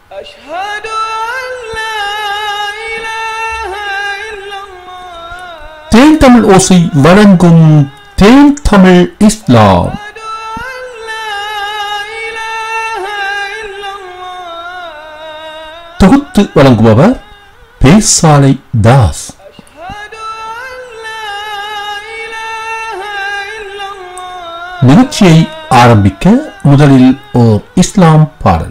أشهد أن لا إله إلا الله தேன் தமிழ் ஓசை வழங்கும் தேன் தமிழ் இஸ்லாம் أشهد أن لا إله إلا الله தொகுத்து வழங்குபவர் பேசாலை தாஸ் أشهد أن لا إله إلا الله நிகழ்ச்சியை ஆரம்பிக்க முதலில் ஓர் இஸ்லாம் பாடல்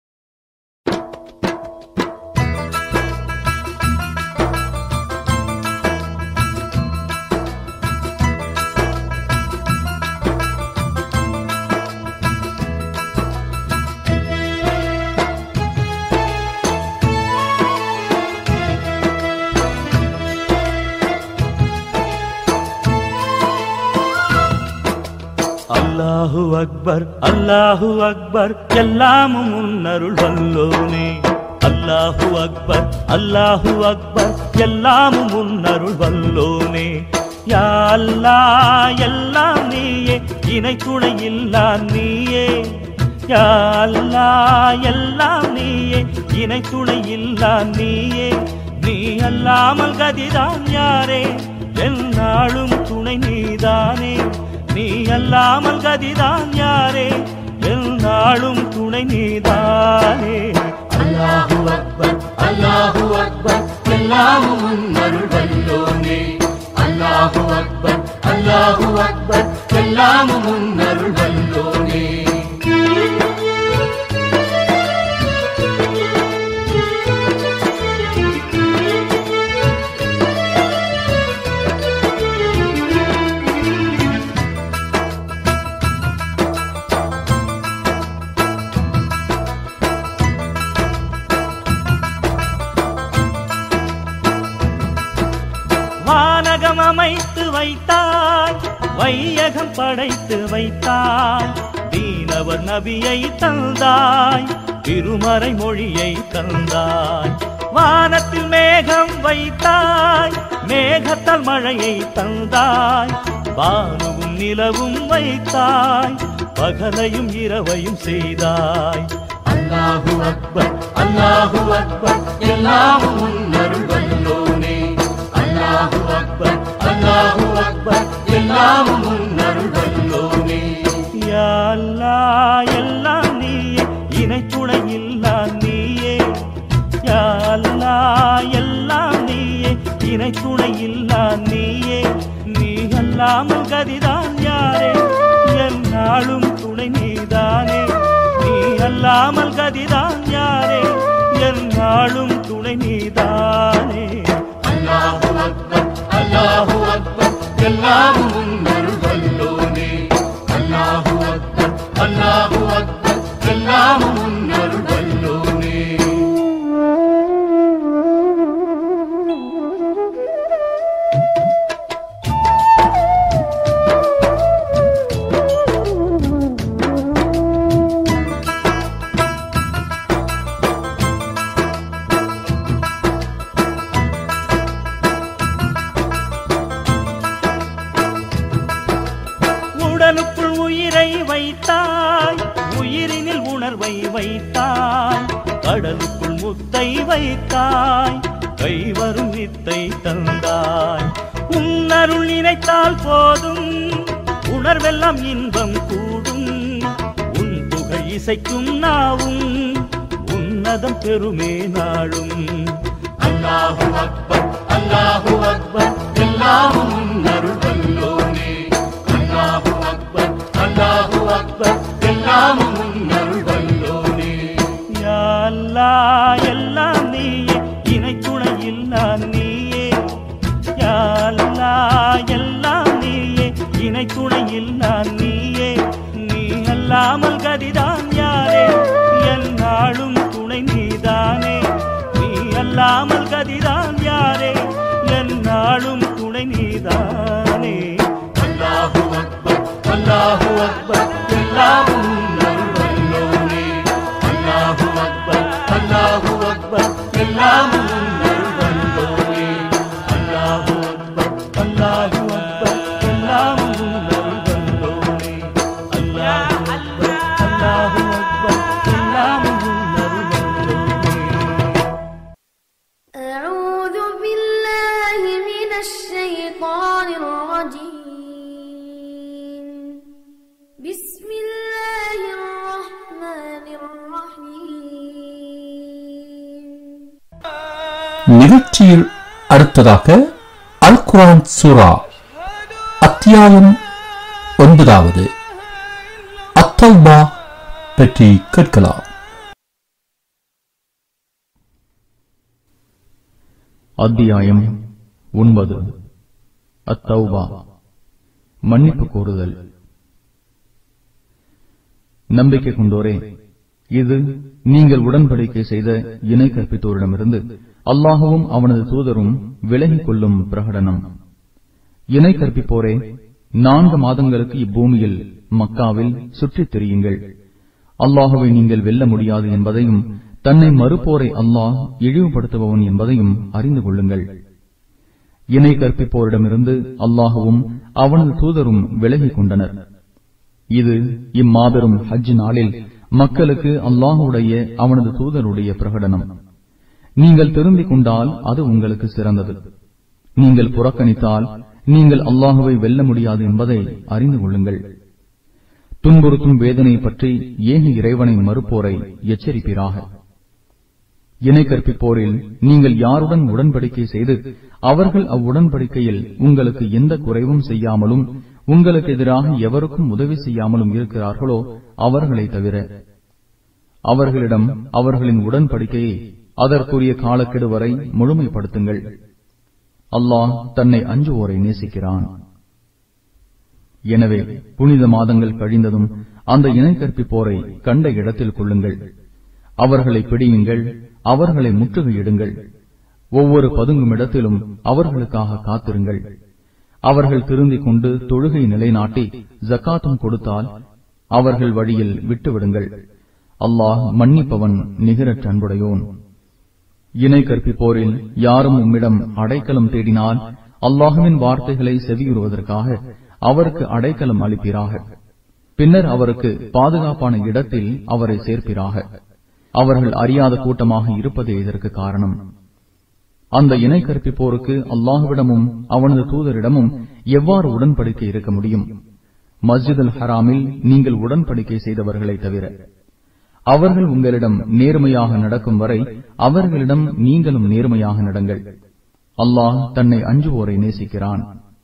அல்லாஹு அக்பர் அல்லாஹு அக்பர் எல்லாமும் உன்னருள் வல்லோனே அல்லாஹு அக்பர் அல்லாஹு அக்பர் எல்லாமும் உன்னருள் வல்லோனே யா அல்லாஹ் எல்லாம் நீயே இணை துணை இல்லா நீயே யா அல்லாஹ் எல்லாம் நீயே இணை துணை இல்லா நீயே நீ அல்லாமல் கதிதான் யாரே எந்நாளும் துணை நீதானே நீ அல்லாமல் கதிதான் யாரே எந்நாளும் துணை நீதானே அல்லாஹு அக்பர் அல்லாஹு அக்பர் எல்லாமும் உன்னருள் வல்லோனே அல்லாஹு அக்பர் அல்லாஹு அக்பர் எல்லாமும் உன்னருள் வல்லோனே வானகம் அமைத்து வைத்தாய் வையகம் படைத்து வைத்தாய் தீனவர் நபியை தந்தாய் திருமறை மொழியை தந்தாய் வானத்தில் மேகம் வைத்தாய் மேகத்தால் மழையை தந்தாய் வானுவும் நிலவும் வைத்தாய் பகலையும் இரவையும் செய்தாய் அல்லாஹு அக்பர் அல்லாஹு அக்பர் எல்லாமும் உன்னருள் வல்லோனே அல்லாஹு அக்பர் அல்லாஹு அக்பர் எல்லாமும் உன்னருள் வல்லோனே யா அல்லாஹ் எல்லாம் நீயே இணை துணை இல்லா நீயே யா அல்லாஹ் எல்லாம் நீயே இணை துணை இல்லா நீயே நீ அல்லாமல் கதிதான் யாரே எந்நாளும் துணை நீதானே நீ அல்லாமல் கதிதான் யாரே எந்நாளும் துணை நீதானே அல்லாஹு அக்பர் அல்லாஹு அக்பர் எல்லாமும் உன்னருள் வல்லோனே அல்லாஹு அக்பர் அல்லாஹு அக்பர் எல்லாமும் உன்னருள் வல்லோனே உடலுக்குள் உயிரை வைத்தாய் உயிரினில் உணர்வை வைத்தாய் கடலுக்குள் முத்தை வைத்தாய் கைவரும் வித்தை தந்தாய் உன்னருள் நினைத்தால் போதும் உணர்வெல்லாம் இன்பம் கூடும் உன் புகழ் இசைக்கும் நாவும் உன்னதம் பெருமே நாளும் அல்லாஹு அக்பர் அல்லாஹு அக்பர் எல்லாமும் உன்னருள் வல்லோனே அல்லாஹு அக்பர் அல்லாஹு அக்பர் எல்லாமும் உன்னருள் வல்லோனே யா அல்லாஹ் எல்லாம் நீயே இணை துணை இல்லா நீயே யா அல்லாஹ் எல்லாம் நீயே இணை துணை இல்லா நீயே நீ அல்லாமல் கதிதான் யாரே எந்நாளும் துணை நீதானே நீ அல்லாமல் கதிதான் யாரே எந்நாளும் துணை நீதானே அல்லாஹு அக்பர் அல்லாஹு அக்பர் எல்லாமும் உன்னருள் வல்லோனே அல்லாஹு அக்பர் அல்லாஹு அக்பர் எல்லாமும் உன்னருள் வல்லோனே அல்லாஹு அக்பர் அல்லாஹு அக்பர் எல்லாமும் உன்னருள் வல்லோனே அல்லாஹு அக்பர் அல்லாஹு அக்பர் எல்லாமும் உன்னருள் வல்லோனே நிகழ்ச்சியில் அடுத்ததாக அல் குரான் சூரா அத்தியாயம் ஒன்பதாவது அத்தௌபா பற்றி கேட்கலாம் அத்தியாயம் ஒன்பது அத்தௌபா மன்னிப்பு கோருதல் நம்பிக்கை கொண்டோரே இது நீங்கள் உடன்படிக்கை செய்த இணை கற்பித்தோரிடமிருந்து அல்லாஹுவும் அவனது தூதரும் விலகிக் கொள்ளும் பிரகடனம் இணை கற்பிப்போரே நான்கு மாதங்களுக்கு இப்பூமியில் மக்காவில் சுற்றித் திரியுங்கள் அல்லாஹுவை நீங்கள் வெல்ல முடியாது என்பதையும் தன்னை மறுப்போரை அல்லாஹ் இழிவுபடுத்துபவன் என்பதையும் அறிந்து கொள்ளுங்கள் இணை கற்பிப்போரிடமிருந்து அல்லாஹுவும் அவனது தூதரும் விலகிக் கொண்டனர் இது இம்மாபெரும் ஹஜ் நாளில் மக்களுக்கு அல்லாஹுடைய அவனது தூதருடைய பிரகடனம் நீங்கள் திரும்பிக் கொண்டால் அது உங்களுக்கு சிறந்தது நீங்கள் புறக்கணித்தால் நீங்கள் அல்லாஹுவை வெல்ல முடியாது என்பதை அறிந்து கொள்ளுங்கள் துன்புறுத்தும் வேதனை பற்றி ஏக இறைவனை மறுப்போரை எச்சரிப்பீராக இணை கற்பிப்போரில் நீங்கள் யாருடன் உடன்படிக்கை செய்து அவர்கள் அவ்வுடன்படிக்கையில் உங்களுக்கு எந்த குறைவும் செய்யாமலும் உங்களுக்கு எதிராக எவருக்கும் உதவி செய்யாமலும் இருக்கிறார்களோ அவர்களை தவிர அவர்களிடம் அவர்களின் உடன்படிக்கையை அதற்குரிய காலக்கெடு வரை முழுமைப்படுத்துங்கள் அல்லாஹ் தன்னை அஞ்சுவோரை நேசிக்கிறான் எனவே புனித மாதங்கள் கழிந்ததும் அந்த இணை கற்பிப்போரை கண்ட இடத்தில் கொள்ளுங்கள் அவர்களை பிடியுங்கள் அவர்களை முற்றுகையிடுங்கள் ஒவ்வொரு பதுங்கும் இடத்திலும் அவர்களுக்காக காத்திருங்கள் அவர்கள் திருந்திக் கொண்டு தொழுகை நிலைநாட்டி ஜக்காத்தும் கொடுத்தால் அவர்கள் வழியில் விட்டுவிடுங்கள் அல்லாஹ் மன்னிப்பவன் நிகரற்ற அன்புடையோன் இணை கற்பிப்போரில் யாரும் உம்மிடம் அடைக்கலம் தேடினால் அல்லாஹுவின் வார்த்தைகளை செவியுறுவதற்காக அவருக்கு அடைக்கலம் அளிப்பீராக பின்னர் அவருக்கு பாதுகாப்பான இடத்தில் அவரை சேர்ப்பீராக அவர்கள் அறியாத கூட்டமாக இருப்பதே இதற்கு காரணம் அந்த இணை கற்பிப்போருக்கு அல்லாஹுவிடமும் அவனது தூதரிடமும் எவ்வாறு உடன்படிக்கை இருக்க முடியும் மஸ்ஜித் அல் ஹராமில் நீங்கள் உடன்படிக்கை செய்தவர்களை தவிர அவர்கள் உங்களிடம் நேர்மையாக நடக்கும் வரை அவர்களிடம் நீங்களும் நேர்மையாக நடங்கள் அல்லாஹ் தன்னை அஞ்சுவோரை நேசிக்கிறான்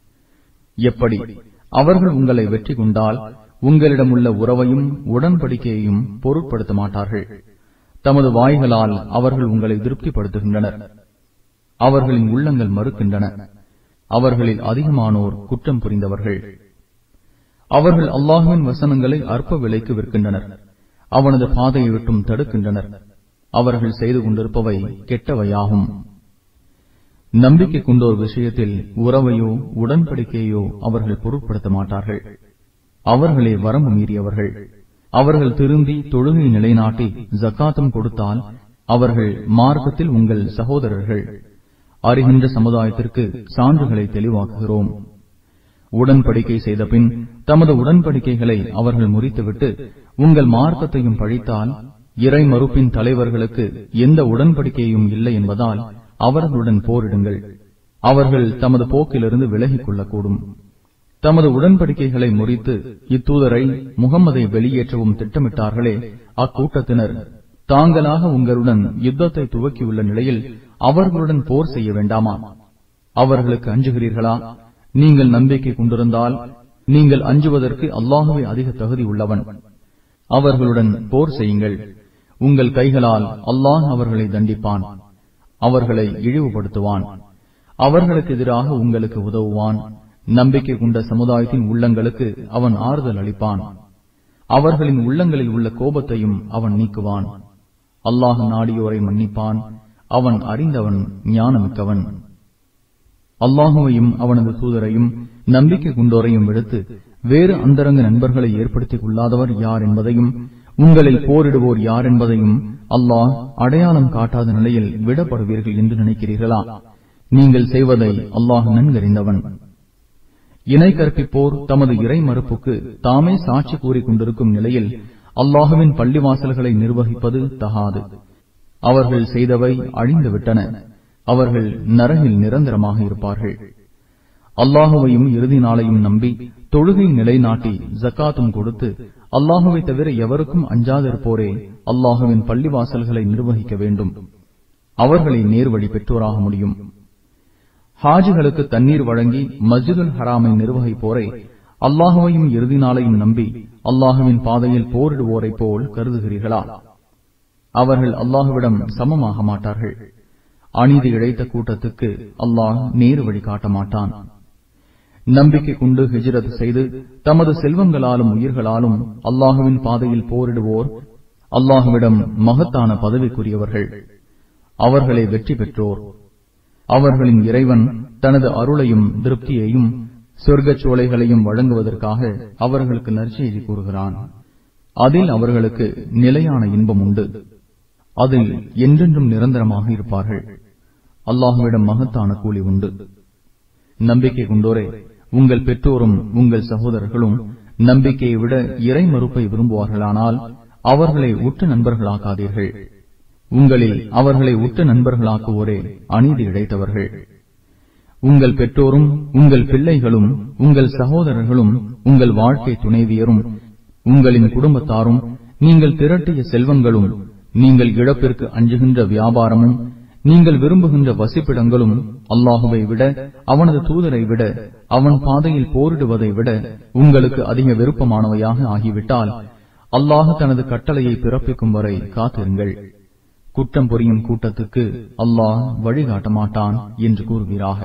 எப்படி அவர்கள் உங்களை வெற்றி கொண்டால் உங்களிடம் உள்ள உறவையும் உடன்படிக்கையையும் பொருட்படுத்த மாட்டார்கள் தமது வாய்களால் அவர்கள் உங்களை திருப்திப்படுத்துகின்றனர் அவர்களின் உள்ளங்கள் மறுக்கின்றன அவர்களில் அதிகமானோர் குற்றம் புரிந்தவர்கள் அவர்கள் அல்லாஹுவின் வசனங்களை அற்ப விலைக்கு விற்கின்றனர் அவனது பாதையை விட்டும் தடுக்கின்றனர் அவர்கள் செய்து கொண்டிருப்பவை கெட்டவையாகும் நம்பிக்கை கொண்டோர் விஷயத்தில் உறவையோ உடன்படிக்கையோ அவர்கள் பொருட்படுத்த மாட்டார்கள் அவர்களே வரம்பு மீறியவர்கள் அவர்கள் திருந்தி தொழுகை நிலைநாட்டி ஜக்காத்தும் கொடுத்தால் அவர்கள் மார்க்கத்தில் உங்கள் சகோதரர்கள் அறிகின்ற சமுதாயத்திற்கு சான்றுகளை தெளிவாக்குகிறோம் உடன்படிக்கை செய்த பின் தமது உடன்படிக்கைகளை அவர்கள் முறித்துவிட்டு உங்கள் மார்க்கத்தையும் பழித்தால் இறை மறுப்பின் தலைவர்களுக்கு எந்த உடன்படிக்கையும் இல்லை என்பதால் அவர்களுடன் போரிடுங்கள் அவர்கள் தமது போக்கிலிருந்து விலகிக் கொள்ளக்கூடும் தமது உடன்படிக்கைகளை முறித்து இத்தூதரை முகம்மதை வெளியேற்றவும் திட்டமிட்டார்களே அக்கூட்டத்தினர் தாங்களாக உங்களுடன் யுத்தத்தை துவக்கியுள்ள நிலையில் அவர்களுடன் போர் செய்ய வேண்டாமா அவர்களுக்கு அஞ்சுகிறீர்களா நீங்கள் நம்பிக்கை கொண்டிருந்தால் நீங்கள் அஞ்சுவதற்கு அல்லாஹுவே அதிக தகுதி உள்ளவன் அவர்களுடன் போர் செய்யுங்கள் உங்கள் கைகளால் அல்லாஹ் அவர்களை தண்டிப்பான் அவர்களை இழிவுபடுத்துவான் அவர்களுக்கு எதிராக உங்களுக்கு உதவுவான் நம்பிக்கை கொண்ட சமுதாயத்தின் உள்ளங்களுக்கு அவன் ஆறுதல் அளிப்பான் அவர்களின் உள்ளங்களில் உள்ள கோபத்தையும் அவன் நீக்குவான் அல்லாஹ் நாடியோரை மன்னிப்பான் அவன் அறிந்தவன் ஞானமிக்கவன் அல்லாஹுவையும் அவனது தூதரையும் நம்பிக்கை கொண்டோரையும் விடுத்து வேறு அந்தரங்க நண்பர்களை ஏற்படுத்திக் கொள்ளாதவர் யார் என்பதையும் உங்களில் போரிடுவோர் யார் என்பதையும் அல்லாஹ் அடையாளம் காட்டாத நிலையில் விடப்படுவீர்கள் என்று நினைக்கிறீர்களா நீங்கள் செய்வதை அல்லாஹ் நன்கறிந்தவன் இணை கற்பிப்போர் தமது இறை மறுப்புக்கு தாமே சாட்சி கூறிக் கொண்டிருக்கும் நிலையில் அல்லாஹுவின் பள்ளிவாசல்களை நிர்வகிப்பது தகாது அவர்கள் செய்தவை அழிந்துவிட்டன அவர்கள் நரகில் நிரந்தரமாக இருப்பார்கள் அல்லாஹுவையும் இறுதி நாளையும் நம்பி தொழுகை நிலைநாட்டி ஜக்காத்தும் கொடுத்து அல்லாஹுவை தவிர எவருக்கும் அஞ்சாதிருப்போரே அல்லாஹுவின் பள்ளிவாசல்களை நிர்வகிக்க வேண்டும் அவர்களை நேர்வழி பெற்றோராக முடியும் ஹாஜிகளுக்கு தண்ணீர் வழங்கி மஸ்ஜிதுல் ஹராமை நிர்வகிப்போரை அல்லாஹுவையும் இறுதி நாளையும் நம்பி அல்லாஹுவின் பாதையில் போரிடுவோரைப் போல் கருதுகிறீர்களா அவர்கள் அல்லாஹுவிடம் சமமாக மாட்டார்கள் அநீதி இழைத்த கூட்டத்துக்கு அல்லாஹ் நேரு வழி காட்ட மாட்டான் நம்பிக்கை கொண்டு ஹிஜ்ரத் செய்து தமது செல்வங்களாலும் உயிர்களாலும் அல்லாஹுவின் பாதையில் போரிடுவோர் அல்லாஹுவிடம் மகத்தான பதவிக்குரியவர்கள் அவர்களே வெற்றி பெற்றோர் அவர்களின் இறைவன் தனது அருளையும் திருப்தியையும் சொர்க்கச் சோலைகளையும் வழங்குவதற்காக அவர்களுக்கு நற்செய்தி கூறுகிறான் அதில் அவர்களுக்கு நிலையான இன்பம் உண்டு அதில் என்றென்றும் நிரந்தரமாக இருப்பார்கள் அல்லாஹுவிடம் மகத்தான கூலி உண்டு நம்பிக்கை கொண்டோரே உங்கள் பெற்றோரும் உங்கள் சகோதரர்களும் நம்பிக்கையை விட இறை மறுப்பை விரும்புவார்களானால் அவர்களை உற்ற நண்பர்களாக்காதீர்கள் உங்களில் அவர்களை உற்ற நண்பர்களாக்குவோரே அநீதி இழைத்தவர்கள் உங்கள் பெற்றோரும் உங்கள் பிள்ளைகளும் உங்கள் சகோதரர்களும் உங்கள் வாழ்க்கை துணைவியரும் உங்களின் குடும்பத்தாரும் நீங்கள் திரட்டிய செல்வங்களும் நீங்கள் இழப்பிற்கு அஞ்சுகின்ற வியாபாரமும் நீங்கள் விரும்புகின்ற வசிப்பிடங்களும் அல்லாஹுவை விட அவனது தூதரை விட அவன் பாதையில் போரிடுவதை விட உங்களுக்கு அதிக விருப்பமானவையாக ஆகிவிட்டால் அல்லாஹ் தனது கட்டளையை பிறப்பிக்கும் வரை காத்திருங்கள் குற்றம் புரியும் கூட்டத்துக்கு அல்லாஹ் வழிகாட்ட மாட்டான் என்று கூறுவீராக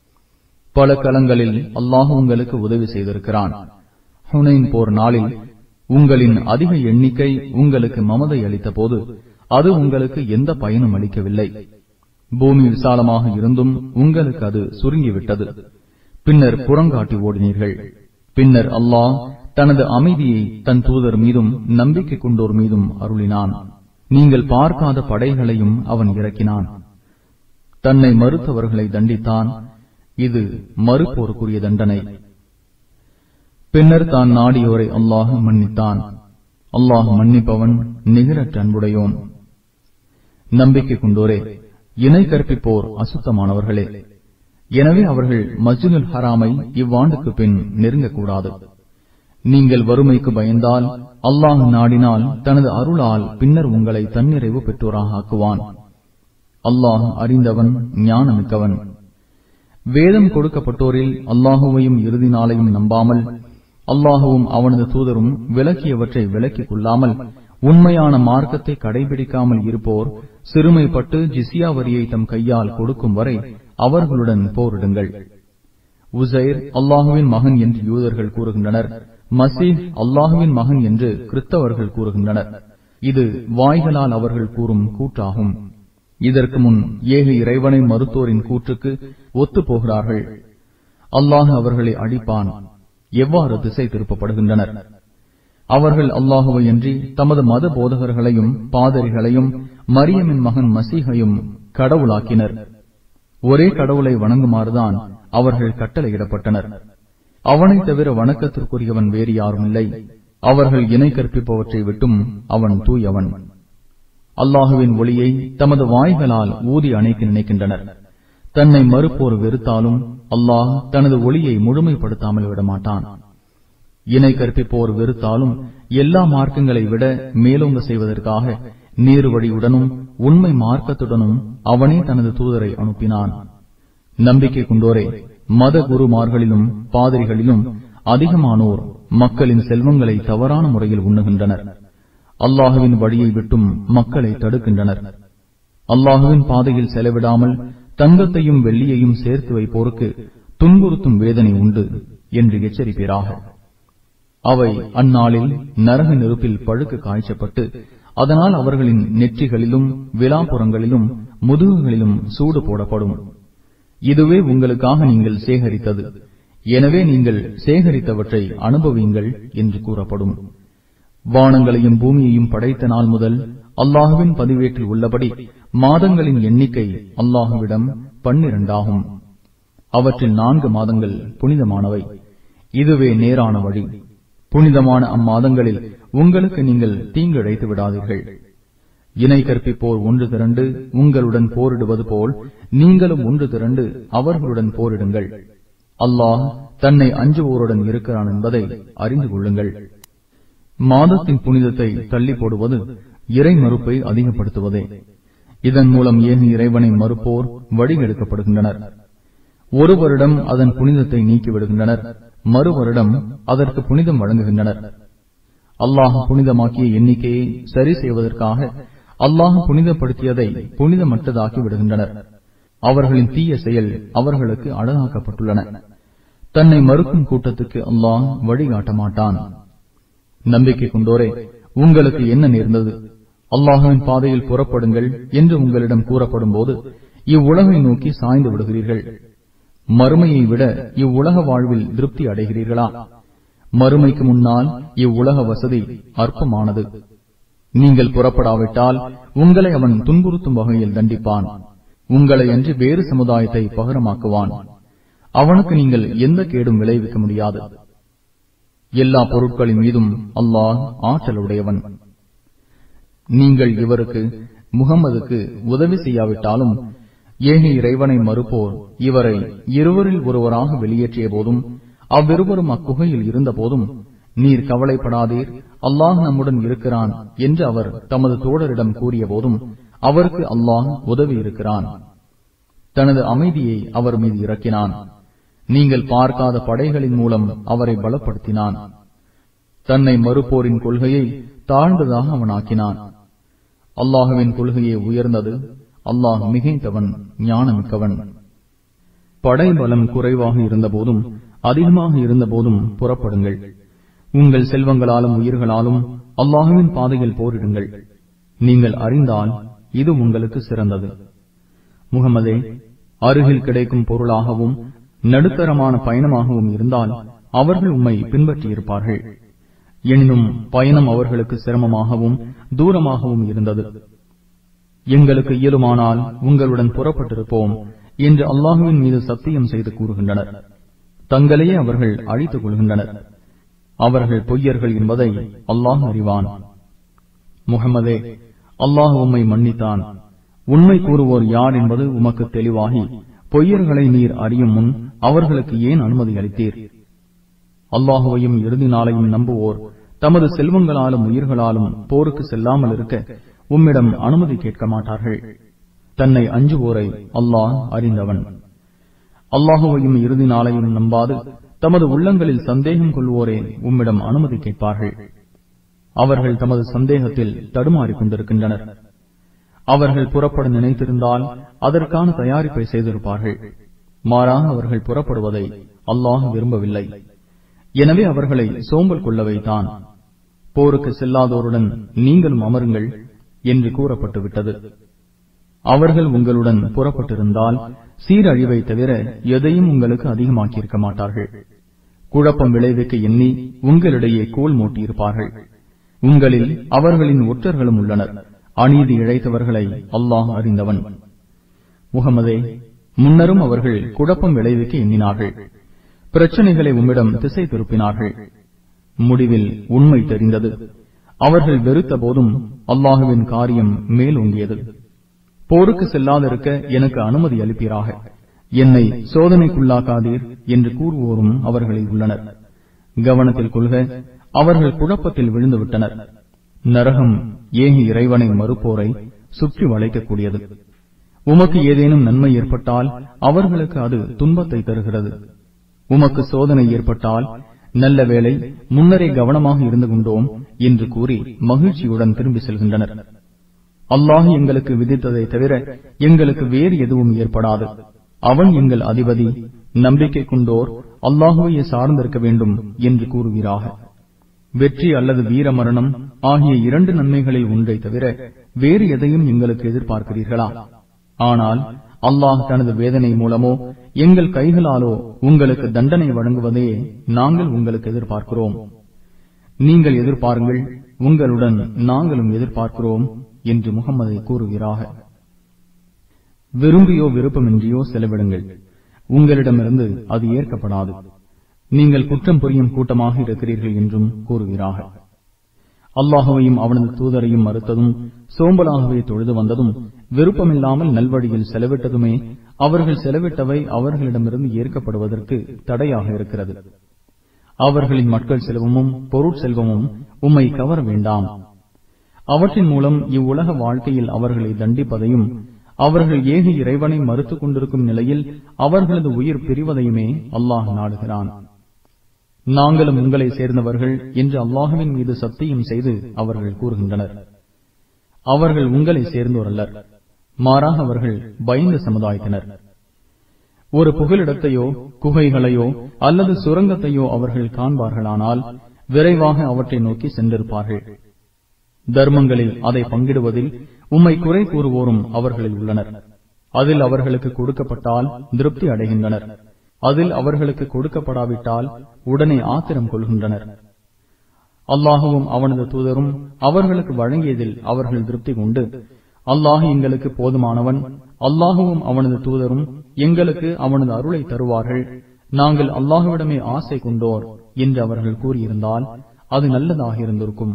பல களங்களில் அல்லாஹ் உங்களுக்கு உதவி செய்திருக்கிறான் ஹுனைன் போர் நாளில் உங்களின் அதிக எண்ணிக்கை உங்களுக்கு மமதை அளித்த போது அது உங்களுக்கு எந்த பயனும் அளிக்கவில்லை பூமி விசாலமாக இருந்தும் உங்களுக்கு அது சுருங்கிவிட்டது பின்னர் புறங்காட்டி ஓடினீர்கள் பின்னர் அல்லாஹ் தனது அமைதியை தன் தூதர் மீதும் நம்பிக்கை கொண்டோர் மீதும் அருளினான் நீங்கள் பார்க்காத படைகளையும் அவன் இறக்கினான் தன்னை மறுத்தவர்களை தண்டித்தான் இது மறுப்போருக்குரிய தண்டனை பின்னர் தான் நாடியோரை அல்லாஹ் மன்னித்தான் அல்லாஹ் மன்னிப்பவன் நிகரற்ற அன்புடையோன் நம்பிக்கை கொண்டோரே இணை கற்பிப்போர் அசுத்தமானவர்களே எனவே அவர்கள் மஸ்ஜிதுல் ஹராமை இவ்வாண்டுக்கு பின் நெருங்கக்கூடாது நீங்கள் வறுமைக்கு பயந்தால் அல்லாஹ் நாடினால் தனது அருளால் பின்னர் உங்களை தன்னிறைவு பெற்றோராக ஆக்குவான் அல்லாஹ் அறிந்தவன் ஞானமிக்கவன் வேதம் கொடுக்கப்பட்டோரில் அல்லாஹுவையும் இறுதி நாளையும் நம்பாமல் அல்லாஹுவும் அவனது தூதரும் விலக்கியவற்றை விலக்கிக் கொள்ளாமல் உண்மையான மார்க்கத்தை கடைபிடிக்காமல் இருப்போர் சிறுமைப்பட்டு ஜிசியா வரியை தம் கையால் கொடுக்கும் வரை அவர்களுடன் போரிடுங்கள் உசைர் அல்லாஹுவின் மகன் என்று யூதர்கள் கூறுகின்றனர் மசீஹ் அல்லாஹுவின் மகன் என்று கிறிஸ்தவர்கள் கூறுகின்றனர் இது வாய்களால் அவர்கள் கூறும் கூற்றாகும் இதற்கு முன் ஏக இறைவனை மறுத்தோரின் கூற்றுக்கு ஒத்துப் போகிறார்கள் அல்லாஹ் அவர்களை அழிப்பான் எவ்வாறு திசை திருப்பப்படுகின்றனர் அவர்கள் அல்லாஹுவை அன்றி தமது மத போதகர்களையும் பாதரிகளையும் மரியமின் மகன் மசீகையும் கடவுளாக்கினர் ஒரே கடவுளை வணங்குமாறுதான் அவர்கள் கட்டளையிடப்பட்டனர் அவனை தவிர வணக்கத்திற்குரியவன் வேறு யாரும் இல்லை அவர்கள் இணை கற்பிப்பவற்றை விட்டும் அவன் தூயவன் அல்லாஹுவின் ஒளியை தமது வாய்களால் ஊதி அணைக்க நினைக்கின்றனர் தன்னை மறுப்போர் வெறுத்தாலும் அல்லாஹ் தனது ஒளியை முழுமைப்படுத்தாமல் விடமாட்டான் இணை கற்பிப்போர் வெறுத்தாலும் எல்லா மார்க்கங்களை விட மேலோங்க செய்வதற்காக நேரு வழியுடனும் உண்மை மார்க்கத்துடனும் அவனே தனது தூதரை அனுப்பினான் நம்பிக்கை கொண்டோரே மத குருமார்களிலும் பாதிரிகளிலும் அதிகமானோர் மக்களின் செல்வங்களை தவறான முறையில் உண்ணுகின்றனர் அல்லாஹுவின் வழியை விட்டும் மக்களை தடுக்கின்றனர் அல்லாஹுவின் பாதையில் செலவிடாமல் தங்கத்தையும் வெள்ளியையும் சேர்த்து வைப்போருக்கு துன்புறுத்தும் வேதனை உண்டு என்று எச்சரிப்பீராக அவை அந்நாளில் நரக நெருப்பில் பழுக்க காய்ச்சப்பட்டு அதனால் அவர்களின் நெற்றிகளிலும் விழாப்புறங்களிலும் முதுகுகளிலும் சூடு போடப்படும் இதுவே உங்களுக்காக நீங்கள் சேகரித்தது எனவே நீங்கள் சேகரித்தவற்றை அனுபவியுங்கள் என்று கூறப்படும் வானங்களையும் பூமியையும் படைத்த நாள் முதல் அல்லாஹுவின் பதிவேட்டில் உள்ளபடி மாதங்களின் எண்ணிக்கை அல்லாஹுவிடம் பன்னிரண்டாகும் அவற்றில் நான்கு மாதங்கள் புனிதமானவை இதுவே நேரான வழி புனிதமான அம்மாதங்களில் உங்களுக்கு நீங்கள் தீங்கிழைத்து விடாதீர்கள் இணை கற்பிப்போர் ஒன்று திரண்டு உங்களுடன் போரிடுவது போல் நீங்களும் ஒன்று திரண்டு அவர்களுடன் போரிடுங்கள் அல்லாஹ் தன்னை அஞ்சுவோருடன் இருக்கிறான் என்பதை அறிந்து கொள்ளுங்கள் மாதத்தின் புனிதத்தை தள்ளி போடுவது இறை மறுப்பை அதிகப்படுத்துவதே இதன் மூலம் ஏன் இறைவனை மறுப்போர் வழிகெடுக்கப்படுகின்றனர் ஒரு வருடம் அதன் புனிதத்தை நீக்கிவிடுகின்றனர் மறு வருடம் அதற்கு புனிதம் வழங்குகின்றனர் அல்லாஹ் புனிதமாக்கிய எண்ணிக்கையை சரி செய்வதற்காக அல்லாஹ் புனிதப்படுத்தியதை புனிதமற்றதாக்கி விடுகின்றனர் அவர்களின் தீய செயல் அவர்களுக்கு அழகாக்கப்பட்டுள்ளன தன்னை மறுக்கும் கூட்டத்துக்கு அல்லாஹ் வழிகாட்ட மாட்டான் நம்பிக்கை கொண்டோரே உங்களுக்கு என்ன நேர்ந்தது அல்லாஹுவின் பாதையில் புறப்படுங்கள் என்று உங்களிடம் கூறப்படும் போது இவ்வுலகை நோக்கி சாய்ந்து விடுகிறீர்கள் மறுமையை விட இவ்வுலக வாழ்வில் திருப்தி அடைகிறீர்களா மறுமைக்கு முன்னால் இவ்வுலக வசதி அற்பமானது நீங்கள் புறப்படாவிட்டால் உங்களை அவன் துன்புறுத்தும் வகையில் தண்டிப்பான் உங்களை அன்றி வேறு சமுதாயத்தை பகரமாக்குவான் அவனுக்கு நீங்கள் எந்த கேடும் விளைவிக்க முடியாது எல்லா பொருட்களின் மீதும் அல்லாஹ் ஆற்றலுடையவன் நீங்கள் இவருக்கு முகம்மதுக்கு உதவி செய்யாவிட்டாலும் ஏக இறைவனை மறுப்போர் இவரை இருவரில் ஒருவராக வெளியேற்றிய போதும் அவ்விருவரும் அக்குகையில் இருந்த போதும் நீர் கவலைப்படாதீர் அல்லாஹ் நம்முடன் இருக்கிறான் என்று அவர் தமது தோழரிடம் கூறிய போதும் அவருக்கு அல்லாஹ் உதவி இருக்கிறான் தனது அமைதியை அவர் மீது இறக்கினான் நீங்கள் பார்க்காத படைகளின் மூலம் அவரை பலப்படுத்தினான் தன்னை மறுப்போரின் கொள்கையை தாழ்ந்ததாக அவன் ஆக்கினான் அல்லாஹுவின் கொள்கையை உயர்ந்தது அல்லாஹ் மிகைத்தவன் ஞானமிக்கவன் படை பலம் குறைவாக இருந்தபோதும் அதிகமாக இருந்தபோதும் புறப்படுங்கள் உங்கள் செல்வங்களாலும் உயிர்களாலும் அல்லாஹுவின் பாதையில் போரிடுங்கள் நீங்கள் அறிந்தால் இது உங்களுக்கு சிறந்தது முகமதே அருகில் கிடைக்கும் பொருளாகவும் நடுத்தரமான பயணமாகவும் இருந்தால் அவர்கள் உம்மை பின்பற்றியிருப்பார்கள் எனினும் பயணம் அவர்களுக்கு சிரமமாகவும் தூரமாகவும் இருந்தது எங்களுக்கு இயலுமானால் உங்களுடன் புறப்பட்டிருப்போம் என்று அல்லாஹுவின் மீது சத்தியம் செய்து கூறுகின்றனர் தங்களையே அவர்கள் அழித்துக் கொள்கின்றனர் அவர்கள் பொய்யர்கள் என்பதை அல்லாஹ் அறிவான் முகமதே அல்லாஹ் உம்மை மன்னித்தான் உண்மை கூறுவோர் யார் என்பது உமக்கு தெளிவாகி பொய்யர்களை நீர் அறியும் முன் அவர்களுக்கு ஏன் அனுமதி அளித்தீர் அல்லாஹுவையும் இறுதி நாளையும் நம்புவோர் தமது செல்வங்களாலும் உயிர்களாலும் போருக்கு செல்லாமல் இருக்க உம்மிடம் அனுமதி கேட்க மாட்டார்கள் தன்னை அஞ்சுவோரை அல்லாஹ் அறிந்தவன் அல்லாஹுவையும் இறுதி நாளையும் நம்பாது தமது உள்ளங்களில் சந்தேகம் கொள்வோரே உம்மிடம் அனுமதி கேட்பார்கள் அவர்கள் தமது சந்தேகத்தில் தடுமாறிக் கொண்டிருக்கின்றனர் அவர்கள் புறப்பட நினைத்திருந்தால் அதற்கான தயாரிப்பை செய்திருப்பார்கள் மாறாக அவர்கள் புறப்படுவதை அல்லாஹ் விரும்பவில்லை எனவே அவர்களை சோம்பல் கொள்ள வைத்தான் போருக்கு செல்லாதோருடன் நீங்களும் அமருங்கள் என்று கூறப்பட்டு விட்டது அவர்கள் உங்களுடன் புறப்பட்டிருந்தால் சீரழிவை தவிர எதையும் உங்களுக்கு அதிகமாக்கியிருக்க மாட்டார்கள் குழப்பம் விளைவிக்க எண்ணி உங்களிடையே கோல் மூட்டியிருப்பார்கள் உங்களில் அவர்களின் ஒற்றர்களும் உள்ளனர் அநீதி இழைத்தவர்களை அல்லாஹ் அறிந்தவன் முகமதே முன்னரும் அவர்கள் குழப்பம் விளைவிக்க எண்ணினார்கள் பிரச்சனைகளை உம்மிடம் திசை திருப்பினார்கள் முடிவில் உண்மை தெரிந்தது அவர்கள் வெறுத்த போதும் அல்லாஹுவின் காரியம் மேலோங்கியது போருக்கு செல்லாதிருக்க எனக்கு அனுமதி அளிப்பீராக என்னை சோதனைக்குள்ளாக்காதீர் என்று கூறுவோரும் அவர்களில் உள்ளனர் கவனத்தில் கொள்க அவர்கள் குழப்பத்தில் விழுந்து விட்டனர் நரகம் ஏகி இறைவனை மறுப்போரை சுற்றி வளைக்கக்கூடியது உமக்கு ஏதேனும் நன்மை ஏற்பட்டால் அவர்களுக்கு அது துன்பத்தை தருகிறது உமக்கு சோதனை ஏற்பட்டால் நல்ல வேளை முன்னரே கவனமாக இருந்து கொண்டோம் என்று கூறி மகிழ்ச்சியுடன் திரும்பி செல்கின்றனர் அல்லாஹ் எங்களுக்கு விதித்ததை தவிர எங்களுக்கு வேறு எதுவும் ஏற்படாது அவன் எங்கள் அதிபதி நம்பிக்கை கொண்டோர் அல்லாஹுவையே சார்ந்திருக்க வேண்டும் என்று கூறுவீராக வெற்றி அல்லது வீர மரணம் ஆகிய இரண்டு நன்மைகளில் ஒன்றை தவிர வேறு எதையும் எங்களுக்கு எதிர்பார்க்கிறீர்களா ஆனால் அல்லாஹ் தனது வேதனை மூலமோ எங்கள் கைகளாலோ உங்களுக்கு தண்டனை வழங்குவதையே நாங்கள் உங்களுக்கு எதிர்பார்க்கிறோம் நீங்கள் எதிர்பாருங்கள் உங்களுடன் நாங்களும் எதிர்பார்க்கிறோம் என்று முகம்மதை கூறுகிறாக விரும்பியோ விருப்பமின்றியோ செலவிடுங்கள் உங்களிடமிருந்து அது ஏற்கப்படாது நீங்கள் குற்றம் புரியும் கூட்டமாக இருக்கிறீர்கள் என்றும் கூறுகிறார்கள் அல்லாஹுவையும் அவனது தூதரையும் மறுத்ததும் சோம்பலாகவே தொழுது வந்ததும் விருப்பமில்லாமல் நல்வழியில் செலவிட்டதுமே அவர்கள் செலவிட்டவை அவர்களிடமிருந்து ஏற்கப்படுவதற்கு தடையாக இருக்கிறது அவர்களின் மக்கள் செல்வமும் பொருட்செல்வமும் உம்மை கவர வேண்டாம் அவற்றின் மூலம் இவ்வுலக வாழ்க்கையில் அவர்களை தண்டிப்பதையும் அவர்கள் ஏக இறைவனை மறுத்துக் கொண்டிருக்கும் நிலையில் அவர்களது உயிர் பிரிவதையுமே அல்லாஹ் நாடுகிறான் நாங்களும் உங்களை சேர்ந்தவர்கள் என்று அல்லாஹுவின் மீது சத்தியம் செய்து அவர்கள் கூறுகின்றனர் அவர்கள் உங்களை சேர்ந்தோர் அல்லர் மாறாக அவர்கள் பயந்த சமுதாயத்தினர் ஒரு புகலிடத்தையோ குகைகளையோ அல்லது சுரங்கத்தையோ அவர்கள் காண்பார்களானால் விரைவாக அவற்றை நோக்கி சென்றிருப்பார்கள் தர்மங்களில் அதை பங்கிடுவதில் உம்மை குறை கூறுவோரும் அவர்களில் உள்ளனர் அதில் அவர்களுக்கு கொடுக்கப்பட்டால் திருப்தி அடைகின்றனர் அதில் அவர்களுக்கு கொடுக்கப்படாவிட்டால் உடனே ஆத்திரம் கொள்கின்றனர் அல்லாஹுவும் அவனது தூதரும் அவர்களுக்கு வழங்கியதில் அவர்கள் திருப்தி கொண்டு அல்லாஹ் எங்களுக்கு போதுமானவன் அல்லாஹுவும் அவனது தூதரும் எங்களுக்கு அவனது அருளை தருவார்கள் நாங்கள் அல்லாஹுவிடமே ஆசை கொண்டோர் என்று அவர்கள் கூறியிருந்தால் அது நல்லதாக இருந்திருக்கும்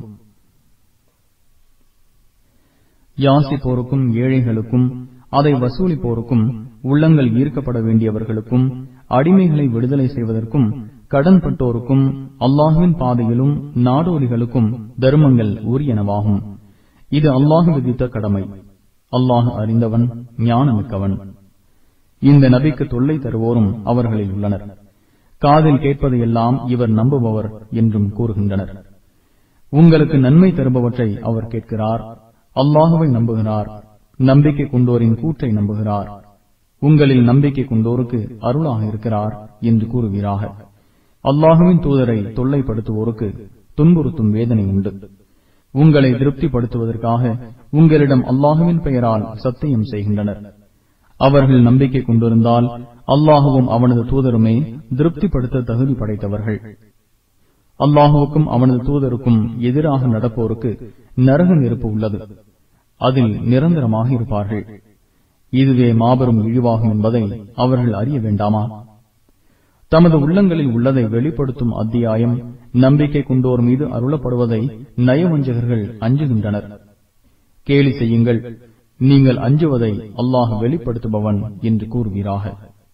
யாசிப்போருக்கும் ஏழைகளுக்கும் அதை வசூலிப்போருக்கும் உள்ளங்கள் ஈர்க்கப்பட வேண்டியவர்களுக்கும் அடிமைகளை விடுதலை செய்வதற்கும் கடன்பட்டோருக்கும் அல்லாஹுவின் பாதையிலும் நாடோடிகளுக்கும் தர்மங்கள் உரியனவாகும் இது அல்லாஹு விதித்த கடமை அல்லாஹ் அறிந்தவன் ஞானமிக்கவன் இந்த நபிக்கு தொல்லை தருவோரும் அவர்களில் உள்ளனர் காதில் கேட்பதையெல்லாம் இவர் நம்புபவர் என்றும் கூறுகின்றனர் உங்களுக்கு நன்மை தருபவற்றை அவர் கேட்கிறார் அல்லாஹுவை நம்புகிறார் நம்பிக்கை கொண்டோரின் கூற்றை நம்புகிறார் உங்களில் நம்பிக்கை கொண்டோருக்கு அருளாக இருக்கிறார் என்று கூறுகிறாக அல்லாஹுவின் தூதரை தொல்லைப்படுத்துவோருக்கு துன்புறுத்தும் வேதனை உண்டு உங்களை திருப்திப்படுத்துவதற்காக உங்களிடம் அல்லாஹுவின் பெயரால் சத்தியம் செய்கின்றனர் அவர்கள் நம்பிக்கை கொண்டிருந்தால் அல்லாஹுவும் அவனது தூதருமே திருப்திப்படுத்த தகுதி படைத்தவர்கள் அல்லாஹுவுக்கும் அவனது தூதருக்கும் எதிராக நடப்போருக்கு நரக நெருப்பு உள்ளது அதில் நிரந்தரமாக இருப்பார்கள் இதுவே மாபெரும் இழிவாகும் என்பதை அவர்கள் அறிய வேண்டாமா தமது உள்ளங்களில் உள்ளதை வெளிப்படுத்தும் அத்தியாயம் நம்பிக்கை கொண்டோர் மீது அருளப்படுவதை நயவஞ்சகர்கள் அஞ்சுகின்றனர் கேலி செய்யுங்கள் நீங்கள் அஞ்சுவதை அல்லாஹ் வெளிப்படுத்துபவன் என்று கூறுகிறாக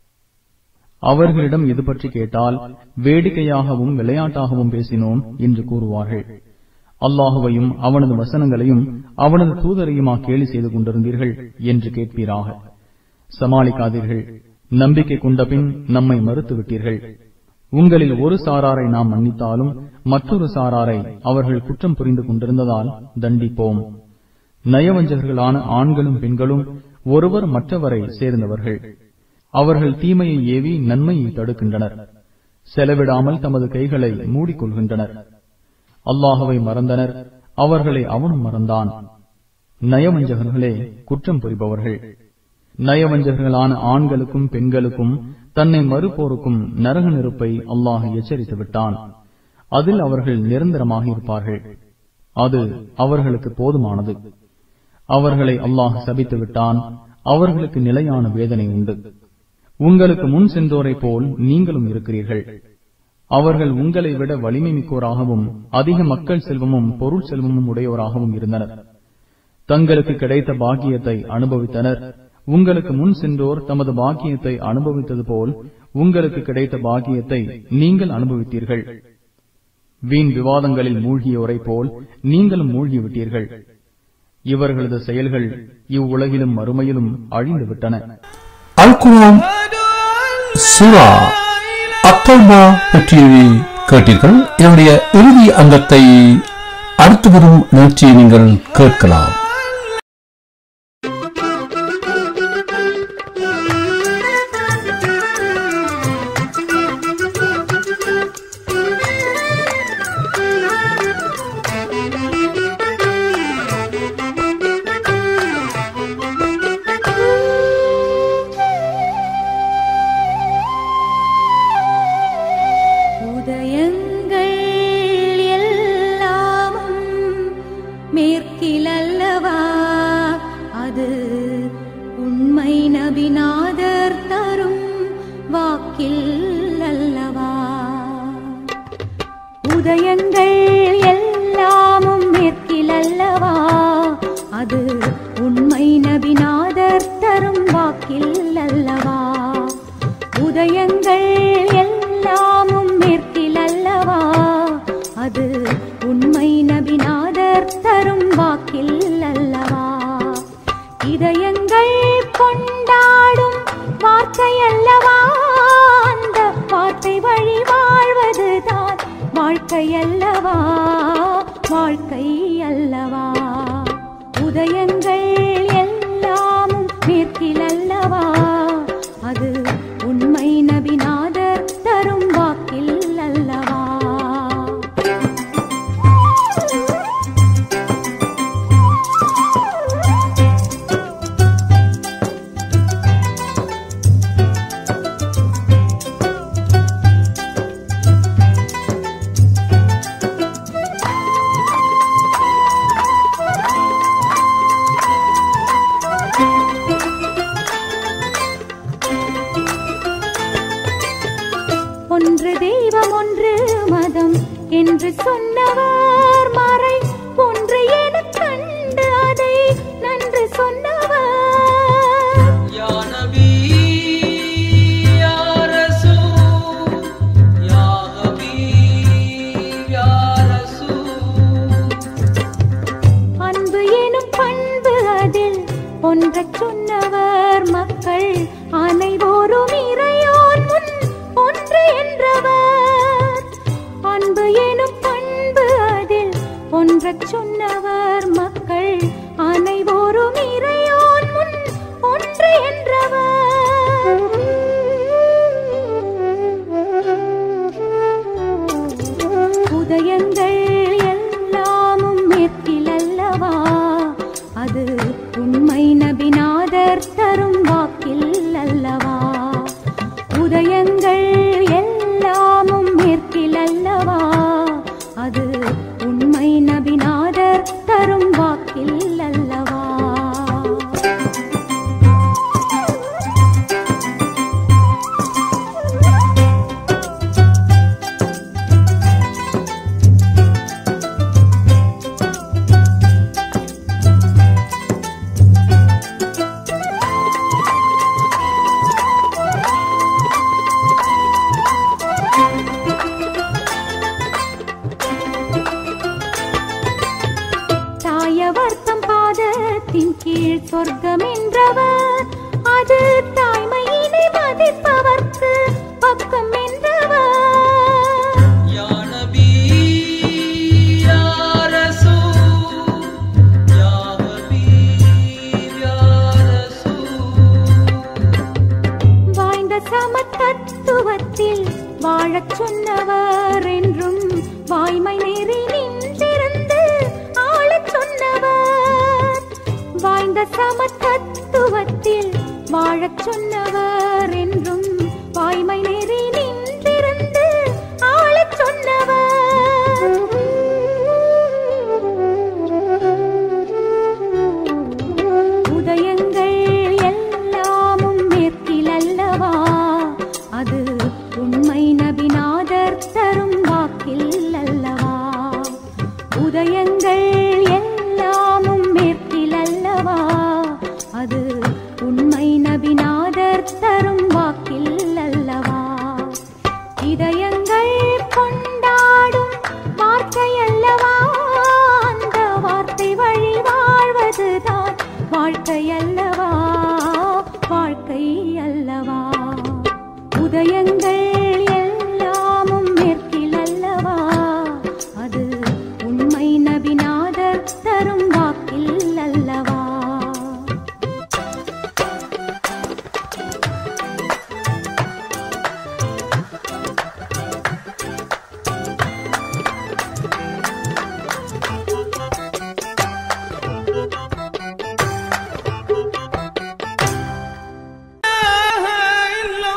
அவர்களிடம் இது பற்றி கேட்டால் வேடிக்கையாகவும் விளையாட்டாகவும் பேசினோம் என்று கூறுவார்கள் அல்லாஹுவையும் அவனது வசனங்களையும் அவனது தூதரையுமா கேலி செய்து கொண்டிருந்தீர்கள் என்று கேட்பீராக சமாளிக்காதீர்கள் நம்பிக்கை கொண்ட பின் நம்மை மறுத்து விட்டீர்கள் உங்களில் ஒரு சாராரை நாம் மன்னித்தாலும் மற்றொரு சாராரை அவர்கள் குற்றம் புரிந்து கொண்டிருந்ததால் தண்டிப்போம் நயவஞ்சகர்களான ஆண்களும் பெண்களும் ஒருவர் மற்றவரை சேர்ந்தவர்கள் அவர்கள் தீமையை ஏவி நன்மையை தடுக்கின்றனர் செலவிடாமல் தமது கைகளை மூடிக்கொள்கின்றனர் அல்லாஹுவை மறந்தனர் அவர்களை அவனும் மறந்தான் நயவஞ்சகர்களே குற்றம் புரிபவர்கள் நயவஞ்சகர்களான ஆண்களுக்கும் பெண்களுக்கும் தன்னை மறுப்போருக்கும் நரக நெருப்பை அல்லாஹ் எச்சரித்து விட்டான் அதில் அவர்கள் நிரந்தரமாக இருப்பார்கள் அது அவர்களுக்கு போதுமானது அவர்களை அல்லாஹ் சபித்து விட்டான் அவர்களுக்கு நிலையான வேதனை உண்டு உங்களுக்கு முன் சென்றோரை போல் நீங்களும் இருக்கிறீர்கள் அவர்கள் உங்களை விட வலிமை மிக்கோராகவும் அதிக மக்கள் செல்வமும் பொருள் செல்வமும் உடையோராகவும் இருந்தனர் தங்களுக்கு கிடைத்த பாக்கியத்தை அனுபவித்தனர் உங்களுக்கு முன் சென்றோர் தமது பாக்கியத்தை அனுபவித்தது போல் உங்களுக்கு கிடைத்த பாக்கியத்தை நீங்கள் அனுபவித்தீர்கள் வீண் விவாதங்களில் மூழ்கியோரை போல் நீங்களும் மூழ்கிவிட்டீர்கள் இவர்களது செயல்கள் இவ்வுலகிலும் மறுமையிலும் அழிந்து விட்டன அல் குர்ஆன் சூரா அத்தௌபா பற்றி கேட்டீர்கள் இதனுடைய இறுதி அங்கத்தை அடுத்து வரும் நிகழ்ச்சியை நீங்கள் கேட்கலாம் உதயங்கள் எல்லாமும் மேற்கிலல்லவா அது உண்மை நபிநாதர் தரும் வாக்கில் அல்லவா உதயங்கள் எல்லாமும் மேற்கிலல்லவா அது உண்மை நபிநாதர் தரும் வாக்கில் அல்லவா உதயங்கள் எல்லாமும் மேற்கில் அல்லவா அது உண்மை நபிநாதர் தரும் வாக்கில் இதயங்கள் கொண்டாடும் வார்த்தை அல்லவா அந்த வார்த்தை வழி வாழ்வதுதான் வாழ்க்கை அல்லவா வாழ்க்கை அல்லவா உதயங்கள் எல்லாமும் மேற்கில் அல்லவா அது உண்மை நபிநாதர் தரும் வாக்கில் அல்லவா ஒன்று தெய்வம் ஒன்று மதம் என்று சொன்னவர் மறை ஒன்று என கண்டு அதை நன்று சொன்னவர் يا نبي يا رسول يا حبيب يا رسول அன்பு எனும் பண்பு அதில் ஒன்றச் சொன்னவர் மக்கள் அனைவோரும் இறையோன் முன் ஒன்று என்றவர் அன்பு எனும் பண்பு அதில் ஒன்றச் சொன்னவர் மக்கள் அனைவோரும் இறையோன் முன் ஒன்று என்றவர் உதயங்கள் எல்லாமும் மேற்கில் அல்லவா அது உண்மை நபிநாதர் தரும் வாக்கில் அல்லவா உதயங்கள் எல்லாமும் மேற்கில் அல்லவா அது உண்மை நபிநாதர் தரும் வாக்கில் அல்லவா தாயவர்த்தம் பாதத்தின் கீழ் சொர்க்கம் என்றவர் அது தாய்மையினை மதிப்பவர்க்கு பக்கம் என்றவர் يا نبي يا رسول يا حبيب يا رسول வாய்ந்த சமத்தத்துவத்தில் வாழச் சொன்னவர் என்றும் வாய்மை நெறி நின்றிருந்து ஆளச் சொன்னவர் வாய்ந்த சமத்தத்துவத்தில் வாழச் சொன்னவர் என்றும் வாய்மை நெறி நின்றிருந்து ஆளச் சொன்னவர் உதயங்கள் எல்லாமும் மேற்கில் அல்லவா அது உண்மை நபிநாதர் தரும் வாக்கில் அல்லவா உதயங்கள் எல்லாமும் மேற்கில் அல்லவா அது உண்மை நபிநாதர் தரும் வாக்கில் அல்லவா இதயங்கள் கொண்டாடும் வார்த்தை அல்லவா அந்த வார்த்தை வழி வாழ்வதுதான் வாழ்க்கை அல்லவா வாழ்க்கை அல்லவா உதயங்கள் எல்லாமும் மேற்கில் அல்லவா அது உண்மை நபிநாதர் தரும் வாக்கில் அல்லவா إلا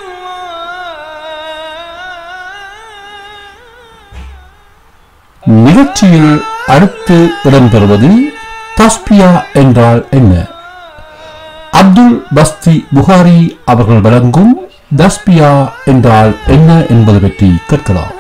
الله நிகழ்ச்சியில் அடுத்து இடம்பெறுவது தஸ்பியா என்றால் என்ன அப்துல் பஸ்தி புகாரி அவர்கள் வழங்கும் தஸ்பியா என்றால் என்ன என்பது பற்றி கேட்கலாம்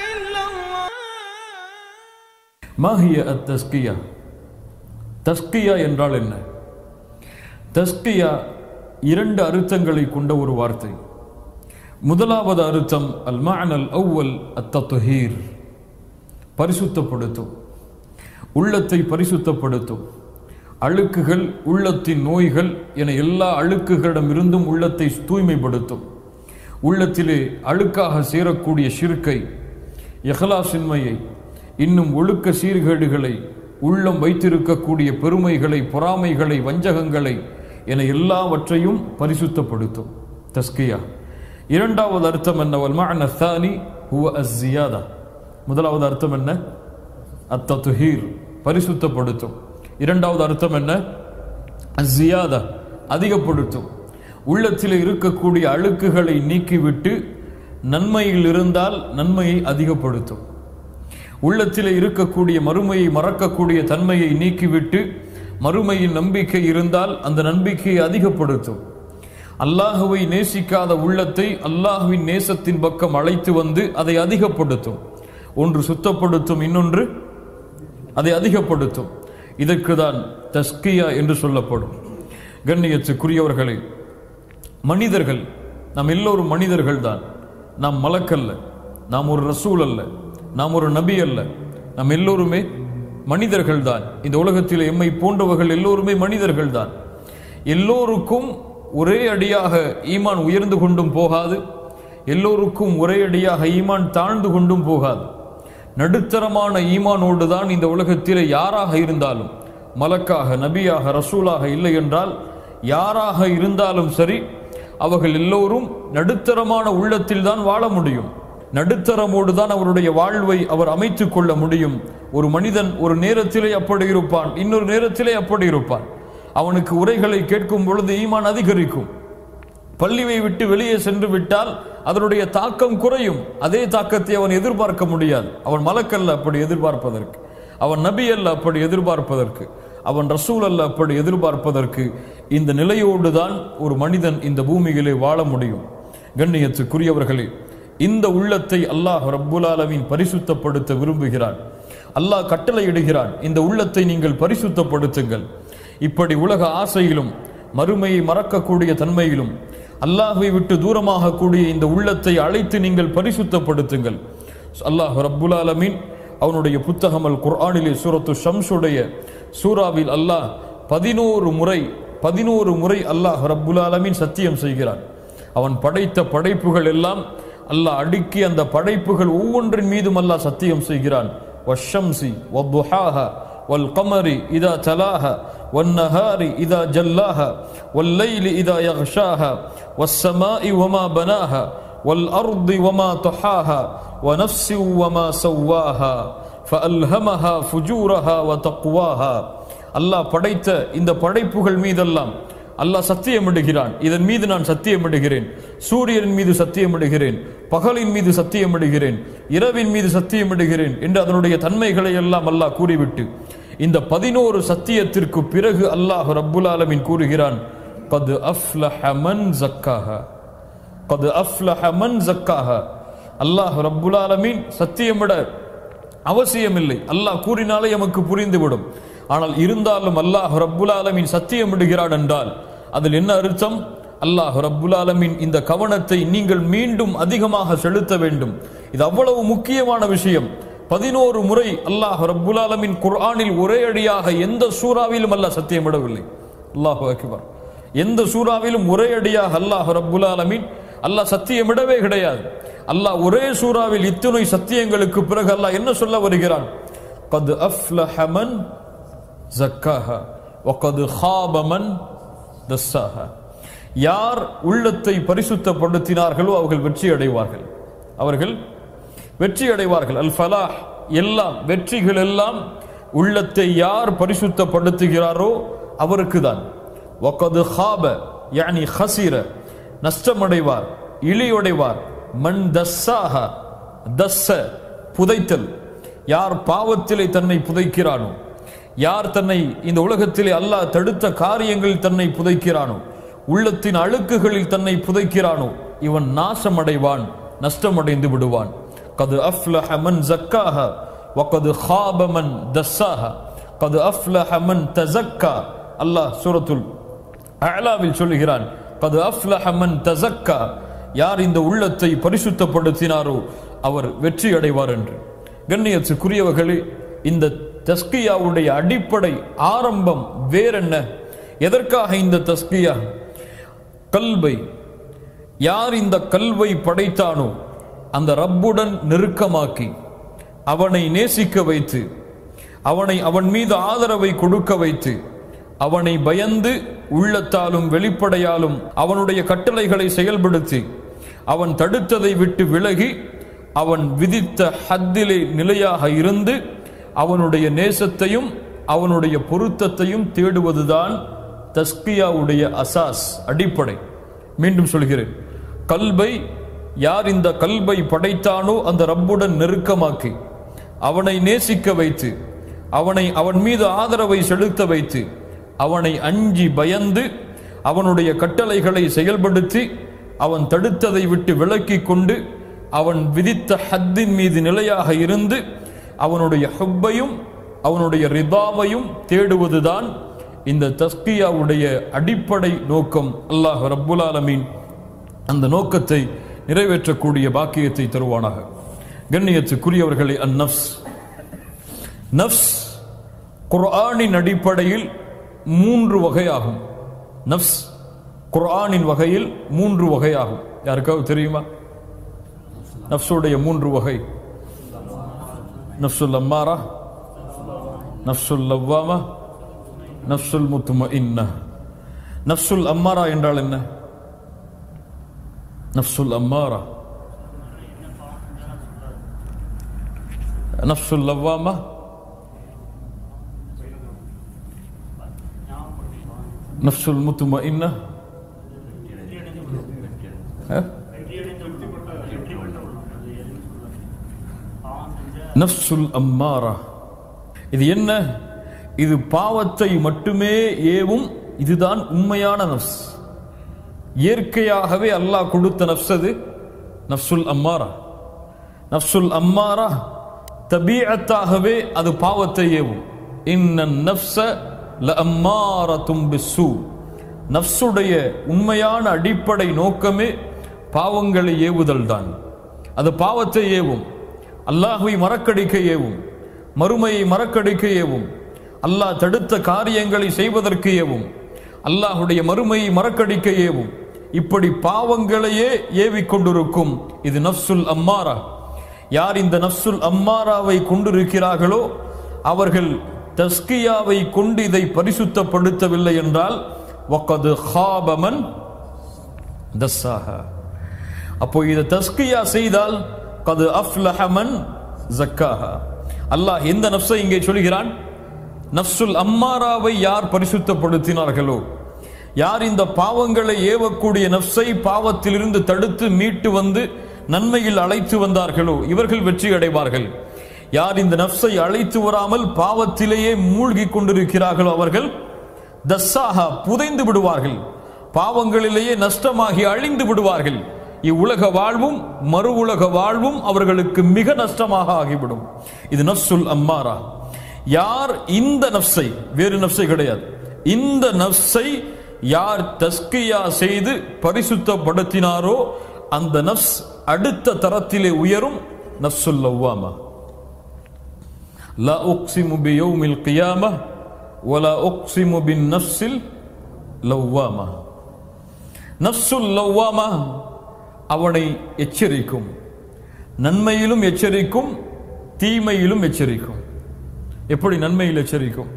மாஹிய அத் தஸ்கியா தஸ்கியா என்றால் என்ன தஸ்கியா இரண்டு அர்த்தங்களை கொண்ட ஒரு வார்த்தை முதலாவது அர்த்தம் அல் மஅனல் அவ்வல் அத்தத்துஹீர் பரிசுத்தப்படுத்தும் உள்ளத்தை பரிசுத்தப்படுத்தும் அழுக்குகள் உள்ளத்தின் நோய்கள் என எல்லா அழுக்குகளிடமிருந்தும் உள்ளத்தை தூய்மைப்படுத்தும் உள்ளத்திலே அழுக்காக சேரக்கூடிய ஷிர்க்கை இஹ்லாசின்மையை இன்னும் ஒழுக்க சீர்கேடுகளை உள்ளம் வைத்திருக்கக்கூடிய பெருமைகளை பொறாமைகளை வஞ்சகங்களை என எல்லாவற்றையும் பரிசுத்தப்படுத்தும் தஸ்கியா இரண்டாவது அர்த்தம் என்ன வல்மஅன الثاني هو الزيادة முதலாவது அர்த்தம் என்ன அத்ததுஹீர் பரிசுத்தப்படுத்தும் இரண்டாவது அர்த்தம் என்ன அஸ்ஸியாதா அதிகப்படுத்தும் உள்ளத்தில் இருக்கக்கூடிய அழுக்குகளை நீக்கிவிட்டு நன்மையில் இருந்தால் நன்மையை அதிகப்படுத்தும் உள்ளத்தில் இருக்கக்கூடிய மறுமையை மறக்கக்கூடிய தன்மையை நீக்கிவிட்டு மறுமையின் நம்பிக்கை இருந்தால் அந்த நம்பிக்கையை அதிகப்படுத்தும் அல்லாஹுவை நேசிக்காத உள்ளத்தை அல்லாஹுவின் நேசத்தின் பக்கம் அழைத்து வந்து அதை அதிகப்படுத்தும் ஒன்று சுத்தப்படுத்தும் இன்னொன்று அதை அதிகப்படுத்தும் இதற்கு தான் தஸ்கியா என்று சொல்லப்படும் கண்ணியத்துக்குரியவர்களே மனிதர்கள் நாம் எல்லோரும் மனிதர்கள் தான் நாம் மலக்கல்ல நாம் ஒரு ரசூல் அல்ல நாம் ஒரு நபி அல்ல நாம் எல்லோருமே மனிதர்கள் தான் இந்த உலகத்தில் எம்மை போன்றவர்கள் எல்லோருமே மனிதர்கள் தான் எல்லோருக்கும் ஒரே அடியாக ஈமான் உயர்ந்து கொண்டும் போகாது எல்லோருக்கும் ஒரே அடியாக ஈமான் தாழ்ந்து கொண்டும் போகாது நடுத்தரமான ஈமானோடு தான் இந்த உலகத்திலே யாராக இருந்தாலும் மலக்காக நபியாக ரசூலாக இல்லை என்றால் யாராக இருந்தாலும் சரி அவர்கள் எல்லோரும் நடுத்தரமான உள்ளத்தில் தான் வாழ முடியும் நடுத்தரமோடு தான் அவருடைய வாழ்வை அவர் அமைத்துக் கொள்ள முடியும் ஒரு மனிதன் ஒரு நேரத்திலே அப்படி இருப்பான் இன்னொரு நேரத்திலே அப்படி இருப்பான் அவனுக்கு உரைகளை கேட்கும் பொழுது ஈமான் அதிகரிக்கும் பள்ளியை விட்டு வெளியே சென்று விட்டால் அதனுடைய தாக்கம் குறையும் அதே தாக்கத்தை அவன் எதிர்பார்க்க முடியாது அவன் மலக்கல்ல அப்படி எதிர்பார்ப்பதற்கு அவன் நபி அல்ல அப்படி எதிர்பார்ப்பதற்கு அவன் ரசூல் அல்ல அப்படி எதிர்பார்ப்பதற்கு இந்த நிலையோடு தான் ஒரு மனிதன் இந்த பூமியிலே வாழ முடியும் கண்ணியத்துக்குரியவர்களே இந்த உள்ளத்தை அல்லாஹ் ரப்புல் ஆலமீன் பரிசுத்தப்படுத்த விரும்புகிறான் அல்லாஹ் கட்டளையிடுகிறான் இந்த உள்ளத்தை நீங்கள் பரிசுத்தப்படுத்துங்கள் இப்படி உலக ஆசையிலும் மறுமையை மறக்கக்கூடிய தன்மையிலும் அல்லாஹ்வை விட்டு தூரமாகக்கூடிய இந்த உள்ளத்தை அழைத்து நீங்கள் பரிசுத்தப்படுத்துங்கள் அல்லாஹ் ரப்புல் ஆலமீன் அவனுடைய புத்தகம் அல் குர்ஆனிலே சூரத்து ஷம்ஸுடைய சூராவில் அல்லாஹ் பதினோரு முறை பதினோரு முறை அல்லாஹ் ரப்புல் ஆலமீன் சத்தியம் செய்கிறான் அவன் படைத்த படைப்புகள் எல்லாம் அல்லாஹ் அடுக்கி அந்த படைப்புகள் ஒவ்வொன்றின் மீதும் அல்லாஹ் சத்தியம் செய்கிறான் வஷம்சி வத்துஹாஹா والقمر إذا تلاها والنهار إذا جلاها والليل إذا يغشاها والسماء وما بناها والأرض وما طحاها ونفس وما سواها فألهمها فجورها وتقواها அல்லாஹ் படைத்த இந்த படைப்புகள் மீதெல்லாம் அல்லாஹ் சத்தியமிடுகிறான் இதன் மீது நான் சத்தியமிடுகிறேன் சூரியனின் மீது சத்தியமிடுகிறேன் பகலின் மீது சத்தியமிடுகிறேன் இரவின் மீது சத்தியமிடுகிறேன் என்று அதனுடைய தன்மைகளை எல்லாம் அல்லாஹ் கூறிவிட்டு இந்த பதினோரு சத்தியத்திற்கு பிறகு அல்லாஹ் ரப்புல் ஆலமீன் கூறுகிறான் கது அஃப்லஹ மன் ஜக்காஹா கது அஃப்லஹ மன் ஜக்காஹா அல்லாஹ் ரப்புல் ஆலமீன் சத்தியமிட அவசியமில்லை அல்லாஹ் கூறினாலே எமக்கு புரிந்துவிடும் ஆனால் இருந்தாலும் அல்லாஹ் ரப்புல் ஆலமீன் சத்தியமிடுகிறான் என்றால் அதில் என்ன அர்த்தம் அல்லாஹ் ரப்புல் ஆலமீன் இந்த கவனத்தை நீங்கள் மீண்டும் அதிகமாக செலுத்த வேண்டும் இது அவ்வளவு முக்கியமான விஷயம் பதினோரு முறை அல்லாஹ் ரப்புல் ஆலமீன் குர்ஆனில் ஒரே அடியாக எந்த சூறாவிலும் அல்லாஹ் சத்தியமிடவில்லை அல்லாஹ் அக்பர் எந்த சூறாவிலும் ஒரே அடியாக அல்லாஹ் ரப்புல் ஆலமீன் அல்லாஹ் சத்தியமிடவே கிடையாது அல்லாஹ் ஒரே சூறாவில் இத்துணை சத்தியங்களுக்கு பிறகு அல்லாஹ் என்ன சொல்ல வருகிறான் قد أفلح من زكاها وقد خاب من دساها யார் உள்ளத்தை பரிசுத்தப்படுத்தினார்களோ அவர்கள் வெற்றி அடைவார்கள் அவர்கள் வெற்றி அடைவார்கள் அல் ஃபலாஹ் எல்லாம் வெற்றிகள் எல்லாம் உள்ளத்தை யார் பரிசுத்தப்படுத்துகிறாரோ அவருக்கு தான் வகது ஹாப யானி ஹசீர நஷ்டமடைவார் இழியடைவார் மண் தஸ்ஸாக தஸ்ஸ புதைத்தல் யார் பாவத்திலே தன்னை புதைக்கிறானோ யார் தன்னை இந்த உலகத்திலே அல்லாஹ் தடுத்த காரியங்களில் தன்னை புதைக்கிறானோ உள்ளத்தின் அழுக்குகளில் தன்னை புதைக்கிறானோ இவன் நாசமடைவான் நஷ்டமடைந்து விடுவான் கது அஃப்லஹ மன் ஜக்காஹ வகது ஹாப மன் தஸ்ஸாஹ கது அஃப்லஹ மன் தஸக்கா அல்லாஹ் சூரத்துல் அலாவில் சொல்லுகிறான் கது அஃப்லஹ மன் தஸக்கா யார் இந்த உள்ளத்தை பரிசுத்தப்படுத்தினாரோ அவர் வெற்றி அடைவார் என்று கண்ணியத்துக்குரியவர்களே இந்த தஸ்கியாவுடைய அடிப்படை ஆரம்பம் வேறென்ன எதற்காக இந்த தஸ்கியா கல்வை யார் இந்த கல்வை படைத்தானோ அந்த ரப்புடன் நெருக்கமாக்கி அவனை நேசிக்க வைத்து அவனை அவன் மீது ஆதரவை கொடுக்க வைத்து அவனை பயந்து உள்ளத்தாலும் வெளிப்படையாலும் அவனுடைய கட்டளைகளை செயல்படுத்தி அவன் தடுத்ததை விட்டு விலகி அவன் விதித்த ஹத்திலே நிலையாக இருந்து அவனுடைய நேசத்தையும் அவனுடைய பொருத்தத்தையும் தேடுவதுதான் தஸ்கியாவுடைய அசாஸ் அடிப்படை மீண்டும் சொல்கிறேன் கல்வை யார் இந்த கல்வை படைத்தானோ அந்த ரப்புடன் நெருக்கமாக்கி அவனை நேசிக்க வைத்து அவனை அவன் மீது ஆதரவை செலுத்த வைத்து அவனை அஞ்சி பயந்து அவனுடைய கட்டளைகளை செயல்படுத்தி அவன் தடுத்ததை விட்டு விலக்கிக் கொண்டு அவன் விதித்த ஹத்தின் மீது நிலையாக இருந்து அவனுடைய ஹுப்பையும் அவனுடைய ரிதாவையும் தேடுவதுதான் இந்த தஸ்கியாவுடைய அடிப்படை நோக்கம் அல்லாஹ் ரப்புல் ஆலமீன் அந்த நோக்கத்தை நிறைவேற்றக்கூடிய பாக்கியத்தை தருவானாக கண்ணியத்துக்குரியவர்களே அந்நப்ஸ் நப்ஸ் குர்ஆனின் அடிப்படையில் மூன்று வகையாகும் நப்ஸ் குர்ஆனின் வகையில் மூன்று வகையாகும் யாருக்காவது தெரியுமா நப்சுடைய மூன்று வகை நப்சுல் அம்மாரா நப்சுல் லவ்வாமா நப்சுல் முத்தும இன்ன நப்சுல் அம்மாரா என்றால் என்ன நப்சுல் அம்மாரா நப்சுல் லவ்வாமா நப்சுல் முத்தும இன்ன நப்சுல் அம்மாரா இது என்ன இது பாவத்தை மட்டுமே ஏவும் இதுதான் உண்மையான நப்ஸ் இயற்கையாகவே அல்லாஹ் கொடுத்த நப்ஸ் அது நப்சுல் அம்மாரா நப்சுல் அம்மாரா தபீஅத்தாகவே அது பாவத்தை ஏவும் இன்ன நப்ச ல அம்மாரத்தும் பிஸ்ஸூ நப்சுடைய உண்மையான அடிப்படை நோக்கமே பாவங்களை ஏவுதல் தான் அது பாவத்தை ஏவும் அல்லாஹுவை மறக்கடிக்க ஏவும் மறுமையை மறக்கடிக்க ஏவும் அல்லாஹ் தடுத்த காரியங்களை செய்வதற்கு ஏவும் அல்லாஹுடைய மறுமையை மறக்கடிக்க ஏவும் இப்படி பாவங்களையே ஏவிக் கொண்டிருக்கும் இது நஃப்சுல் அம்மாரா யார் இந்த நஃப்சுல் அம்மாராவை கொண்டிருக்கிறார்களோ அவர்கள் தஸ்கியாவை கொண்டு இதை பரிசுத்தப்படுத்தவில்லை என்றால் வக்கது ஹாபமன் தஸ்ஸாஹா அப்போ இதை தஸ்கியா செய்தால் கது அஃப்லஹமன் ஜக்காஹா அல்லாஹ் எந்த நப்சை இங்கே சொல்கிறான் நப்சுல் அம்மாராவை யார் பரிசுத்தப்படுத்தினார்களோ யார் இந்த பாவங்களை ஏவக்கூடிய நப்சை பாவத்திலிருந்து தடுத்து மீட்டு வந்து நன்மையில் அழைத்து வந்தார்களோ இவர்கள் வெற்றி அடைவார்கள் யார் இந்த நப்சை அழைத்து வராமல் பாவத்திலேயே மூழ்கி கொண்டிருக்கிறார்களோ அவர்கள் தஸ்ஸாஹா புதைந்து விடுவார்கள் பாவங்களிலேயே நஷ்டமாகி அழிந்து விடுவார்கள் இவ்வுலக வாழ்வும் மறு உலக வாழ்வும் அவர்களுக்கு மிக நஷ்டமாக ஆகிவிடும் இது நஃப்சுல் அம்மாரா யார் இந்த நஃப்ஸை வேறு நஃப்ஸை கிடையாது இந்த நஃப்ஸை யார் தஸ்கியா செய்து பரிசுத்தப்படுத்தினாரோ அந்த நஃப்ஸ் அடுத்த தரத்திலே உயரும் நஃப்சுல் லவ்வாமா லா உக்ஸிமு பியௌமில் கியாமah ولا أقسم بالنفس اللوامة நஃப்சுல் லவ்வாமா அவனை எச்சரிக்கும் நன்மையிலும் எச்சரிக்கும் தீமையிலும் எச்சரிக்கும் எப்படி நன்மையில் எச்சரிக்கும்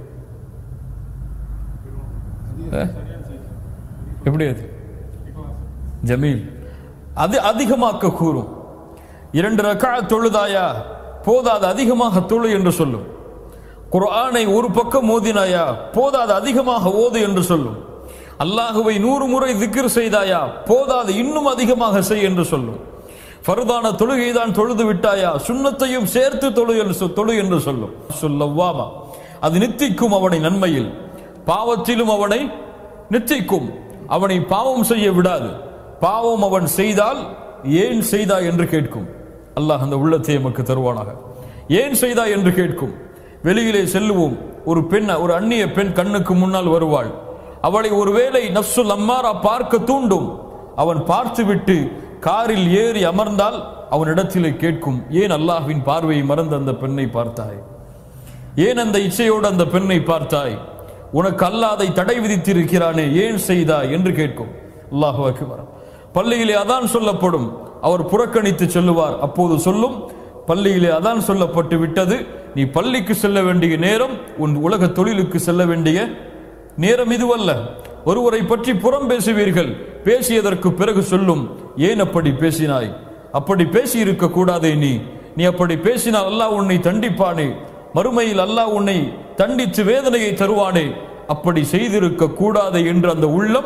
அஹ்? எப்படி அது ஜமீல் அது அதிகமாக்க கூறும் இரண்டு ரக்கா தொழுதாயா போதாது அதிகமாக தொழு என்று சொல்லும் குர்ஆனை ஒரு பக்கம் ஓதினாயா போதாது அதிகமாக ஓது என்று சொல்லும் அல்லாஹுவை நூறு முறை திக்ர் செய்தாயா போதாது இன்னும் அதிகமாக செய் என்று சொல்லும் ஃபர்தான தொழுகைதான் தொழுது விட்டாயா சுண்ணத்தையும் சேர்த்து தொழு என்று சொல்- தொழு என்று சொல்லும் சொல்லவாமா அது நித்திக்கும் அவனை நன்மையில் பாவத்திலும் அவனை நித்திக்கும் அவனை பாவம் செய்ய விடாது பாவம் அவன் செய்தால் ஏன் செய்தாய் என்று கேட்கும் அல்லாஹ் அந்த உள்ளத்தை எமக்கு தருவானாக ஏன் செய்தாய் என்று கேட்கும் வெளியிலே செல்லுவோம் ஒரு பெண் ஒரு அந்நிய பெண் கண்ணுக்கு முன்னால் வருவாள் அவளை ஒருவேளை நஃப்சுல் அம்மாரா பார்க்க தூண்டும் அவன் பார்த்துவிட்டு காரில் ஏறி அமர்ந்தால் அவனிடத்திலே கேட்கும் ஏன் அல்லாஹ்வின் பார்வையை மறந்து அந்த பெண்ணை பார்த்தாய் ஏன் அந்த இச்சையோடு அந்த பெண்ணை பார்த்தாய் உனக்கு அல்லாதை தடை விதித்திருக்கிறானே ஏன் செய்தாய் என்று கேட்கும் அல்லாஹு அக்பர் பள்ளியிலே அதான் சொல்லப்படும் அவர் புறக்கணித்து சொல்லுவார் அப்போது சொல்லும் பள்ளியிலே அதான் சொல்லப்பட்டு விட்டது நீ பள்ளிக்கு செல்ல வேண்டிய நேரம் உன் உலக தொழிலுக்கு செல்ல வேண்டிய நேரம் இதுவல்ல ஒருவரை பற்றி புறம் பேசுவீர்கள் பேசியதற்கு பிறகு சொல்லும் ஏன் அப்படி பேசினாய் அப்படி பேசி இருக்க கூடாதே நீ நீ அப்படி பேசினால் அல்லாஹ் உன்னை தண்டிப்பானே மறுமையில் அல்லாஹ் உன்னை தண்டித்து வேதனையை தருவானே அப்படி செய்திருக்க கூடாது என்று அந்த உள்ளம்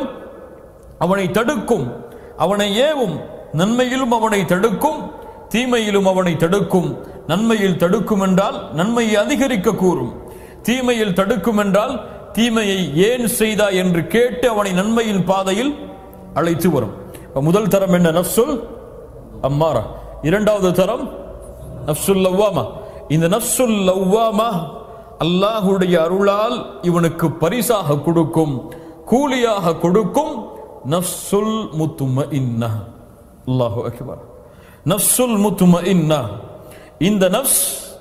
அவனை தடுக்கும் அவனை ஏவும் நன்மையிலும் அவனை தடுக்கும் தீமையிலும் அவனை தடுக்கும் நன்மையில் தடுக்கும் என்றால் நன்மையை அதிகரிக்க கூறும் தீமையில் தடுக்கும் என்றால் தீமையை ஏன் செய்தா என்று கேட்டு அவனை நன்மையின் பாதையில் அழைத்து வரும் இப்ப முதல் தரம் என்ன நஃப்சுல் அம்மாரா இரண்டாவது தரம் நஃப்சுல் லவ்வாமா இந்த நஃப்சுல் லவ்வாமா அல்லாஹுடைய அருளால் இவனுக்கு பரிசாக கொடுக்கும் கூலியாக கொடுக்கும் நஃப்சுல் முத்தும இன்னா அல்லாஹு அக்பர் நஃப்சுல் முத்தும இன்னா இந்த நஃப்ஸ்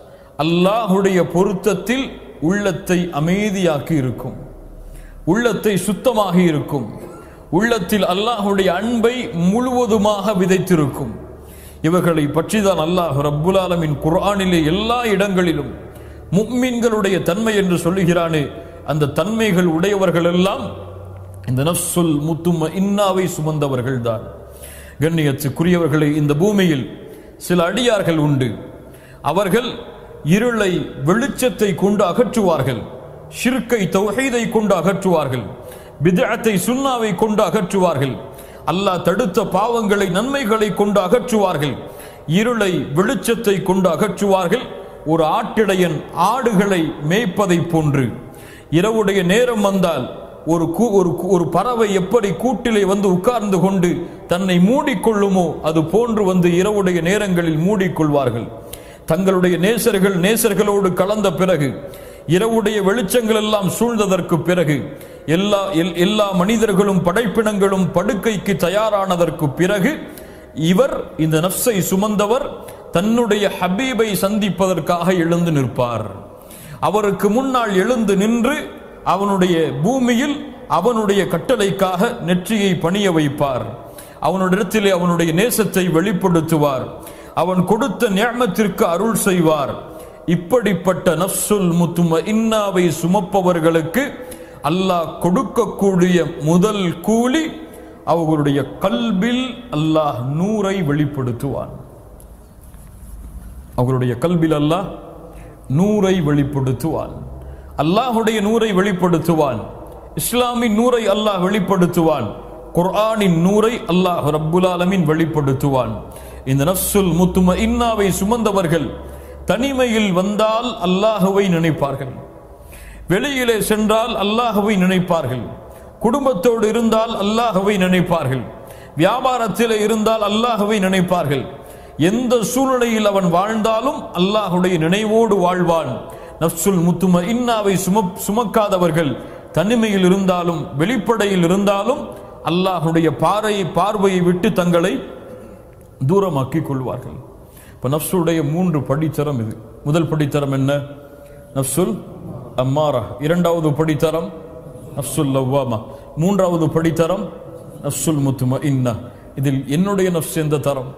அல்லாஹுடைய பொருத்தத்தில் உள்ளத்தை அமைதியாக்கி இருக்கும் உள்ளத்தை சுத்தமாகி இருக்கும் உள்ளத்தில் அல்லாஹுடைய அன்பை முழுவதுமாக விதைத்திருக்கும் இவர்களை பற்றிதான் அல்லாஹ் ரப்புல் ஆலமின் குர்ஆனிலே எல்லா இடங்களிலும் முக்மின்களுடைய தன்மை என்று சொல்லுகிறானே அந்த தன்மைகள் உடையவர்கள் எல்லாம் இந்த நஃப்சுல் முத்தும இன்னாவை சுமந்தவர்கள் தான் கண்ணியத்துக்குரியவர்களை இந்த பூமியில் சில அடியார்கள் உண்டு அவர்கள் இருளை வெளிச்சத்தை கொண்டு அகற்றுவார்கள் ஷிர்கை தௌஹீதை கொண்டு அகற்றுவார்கள் பிதஅத்தை சுன்னாவை கொண்டு அகற்றுவார்கள் அல்லாஹ் தடுத்த பாவங்களை நன்மைகளை கொண்டு அகற்றுவார்கள் இருளை வெளிச்சத்தை கொண்டு அகற்றுவார்கள் ஒரு ஆட்டிடையன் ஆடுகளை மேய்ப்பதை போன்று இரவுடைய நேரம் வந்தால் ஒரு கூ- ஒரு கூ- ஒரு பறவை எப்படி கூட்டிலே வந்து உட்கார்ந்து கொண்டு தன்னை மூடிக்கொள்ளுமோ அது போன்று வந்து இரவுடைய நேரங்களில் மூடிக்கொள்வார்கள் தங்களுடைய நேசர்கள் நேசர்களோடு கலந்த பிறகு இரவுடைய வெளிச்சங்கள் எல்லாம் சூழ்ந்ததற்கு பிறகு எல்லா எல்- எல்லா மனிதர்களும் படைப்பினங்களும் படுக்கைக்கு தயாரானதற்கு பிறகு இவர் இந்த நஃப்ஸை சுமந்தவர் தன்னுடைய ஹபீபை சந்திப்பதற்காக எழுந்து நிற்பார் அவருக்கு முன்னால் எழுந்து நின்று அவனுடைய பூமியில் அவனுடைய கட்டளைக்காக நெற்றியை பணிய வைப்பார் அவனுடையத்திலே அவனுடைய நேசத்தை வெளிப்படுத்துவார் அவன் கொடுத்த நியமத்திற்கு அருள் செய்வார் இப்படிப்பட்ட நஃப்சுல் முத்தும இன்னாவை சுமப்பவர்களுக்கு அல்லாஹ் கொடுக்கக்கூடிய முதல் கூலி அவர்களுடைய கல்பில் அல்லாஹ் நூரை வெளிப்படுத்துவான் அவர்களுடைய கல்பில் அல்லாஹ் நூரை வெளிப்படுத்துவான் அல்லாஹுடைய நூரை வெளிப்படுத்துவான் இஸ்லாமின் நூரை அல்லாஹ் வெளிப்படுத்துவான் குர்ஆனின் நூரை அல்லாஹ் ரப்புல் ஆலமீன் வெளிப்படுத்துவான் இந்த நஃப்சுல் முத்தும இன்னாவை சுமந்தவர்கள் தனிமையில் வந்தால் அல்லாஹுவை நினைப்பார்கள் வெளியிலே சென்றால் அல்லாஹுவை நினைப்பார்கள் குடும்பத்தோடு இருந்தால் அல்லாஹுவை நினைப்பார்கள் வியாபாரத்திலே இருந்தால் அல்லாஹுவை நினைப்பார்கள் எந்த சூழ்நிலையில் அவன் வாழ்ந்தாலும் அல்லாஹுடைய நினைவோடு வாழ்வான் நஃப்சுல் முத்தும இன்னாவை சும சுமக்காதவர்கள் தனிமையில் இருந்தாலும் வெளிப்படையில் இருந்தாலும் அல்லாஹுடைய பாறை பார்வையை விட்டு தங்களை தூரமாக்கிக் கொள்வார்கள் இப்ப நஃப்சுடைய மூன்று படித்தரம் இது முதல் படித்தரம் என்ன நஃப்சுல் அம்மாரா இரண்டாவது படித்தரம் நஃப்சுல் லவ்வாமா மூன்றாவது படித்தரம் நஃப்சுல் முத்தும இன்னா இதில் என்னுடைய நஃப்ஸ் எந்த தரம்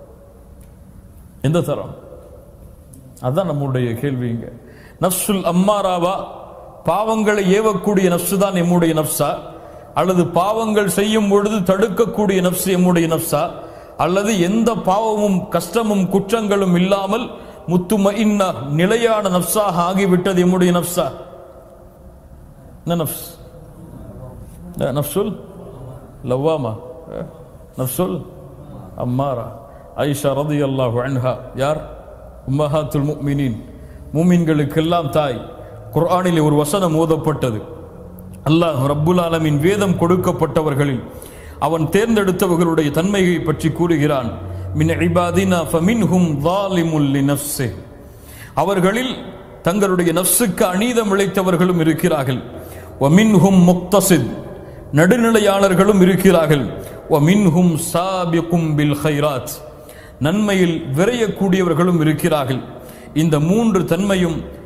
எந்த தரம் அதான் நம்முடைய கேள்வி இங்க நஃப்சுல் அம்மாராவா பாவங்களை ஏவக்கூடிய நஃப்சு தான் எம்முடைய நஃப்ஸா அல்லது பாவங்கள் செய்யும் பொழுது தடுக்கக்கூடிய நஃப்ஸ் எம்முடைய நஃப்ஸா அல்லது எந்த பாவமும் கஷ்டமும் குற்றங்களும் இல்லாமல் முத்தும இன்னா நிலையான நஃப்ஸாக ஆகிவிட்டது எம்முடைய நஃப்ஸா என்ன நஃப்ஸ் அஹ், நஃப்சுல் லவ்வாமா அஹ், நஃப்சுல் அம்மாரா ஐஷா ரதி அல்லாஹு அன்ஹா யார் உம்மஹாத்துல் முக்மினின் மூமின்களுக்கெல்லாம் தாய் குர்ஆனிலே ஒரு வசனம் ஓதப்பட்டது அல்லாஹ் ரப்புல் ஆலமின் வேதம் கொடுக்கப்பட்டவர்களில் அவன் தேர்ந்தெடுத்தவர்களுடைய தன்மையை பற்றி கூறுகிறான் மின் இபாதினா ஃபமின்ஹும் ظالمுல் லினஃப்ஸிஹ் அவர்களில் தங்களுடைய நஃப்ஸுக்கு அநீதம் இழைத்தவர்களும் இருக்கிறார்கள் வமின்ஹும் முக்தசித் நடுநிலையாளர்களும் இருக்கிறார்கள் வமின்ஹும் சாபிகும் பில் ஹைராத் நன்மையில் விரையக்கூடியவர்களும் இருக்கிறார்கள் இந்த மூன்று தன்மையும்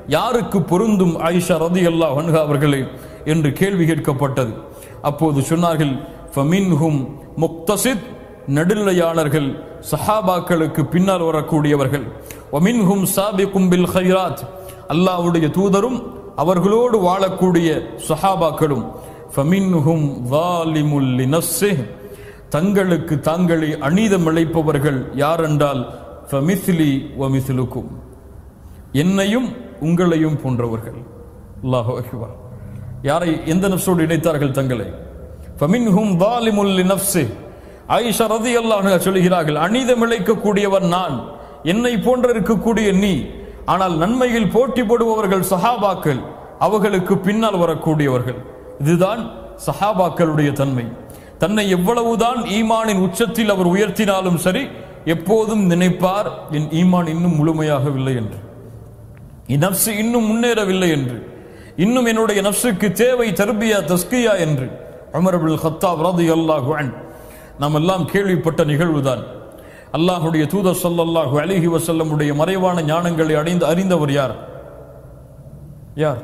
யாருக்கு பொருந்தும் ஆயிஷா ரதி அல்லா அவர்களே என்று கேள்வி கேட்கப்பட்டது அப்போது சொன்னார்கள் ஃபமின்ஹும் முக்தசித் நடுநிலையாளர்கள் சஹாபாக்களுக்கு பின்னால் வரக்கூடியவர்கள் ஒமின்ஹும் சாபிக்கும் பில் ஹைராத் அல்லாஹ்வுடைய தூதரும் அவர்களோடு வாழக்கூடிய சஹாபாக்களும் ஃபமின்ஹும் வாலிமுல் லினஃப்ஸிஹ் தங்களுக்கு தாங்களே அநீதம் இழைப்பவர்கள் யாரென்றால் ஃபமிஸ்லி வமிஸ்லுக்கும் என்னையும் உங்களையும் போன்றவர்கள் அல்லாஹு அக்பர் யாரை எந்த நப்சோடு இணைத்தார்கள் தங்களை ஃபமின்ஹும் வாலிமுல் லினஃப்ஸிஹ் ஆயிஷா ரதியல்லாஹு அன்ஹா சொல்கிறார்கள் அநீதம் இழைக்கக்கூடியவன் நான் என்னை போன்ற இருக்கக்கூடிய நீ ஆனால் நன்மையில் போட்டி போடுபவர்கள் சஹாபாக்கள் அவர்களுக்கு பின்னால் வரக்கூடியவர்கள் இதுதான் சஹாபாக்களுடைய தன்மை தன்னை எவ்வளவுதான் ஈமானின் உச்சத்தில் அவர் உயர்த்தினாலும் சரி எப்போதும் நினைப்பார் என் ஈமான் இன்னும் முழுமையாகவில்லை என்று என் நப்சு இன்னும் முன்னேறவில்லை என்று இன்னும் என்னுடைய நப்சுக்கு தேவை தர்பியா தஸ்கியா என்று உமர் அப்துல் ஹத்தாப் ரலியல்லாஹு அன்ஹு நாம் எல்லாம் கேள்விப்பட்ட நிகழ்வுதான் அல்லாஹுடைய தூதர் ஸல்லல்லாஹு அலைஹி வஸல்லமுடைய மறைவான ஞானங்களை அடைந்து அறிந்தவர் யார் யார்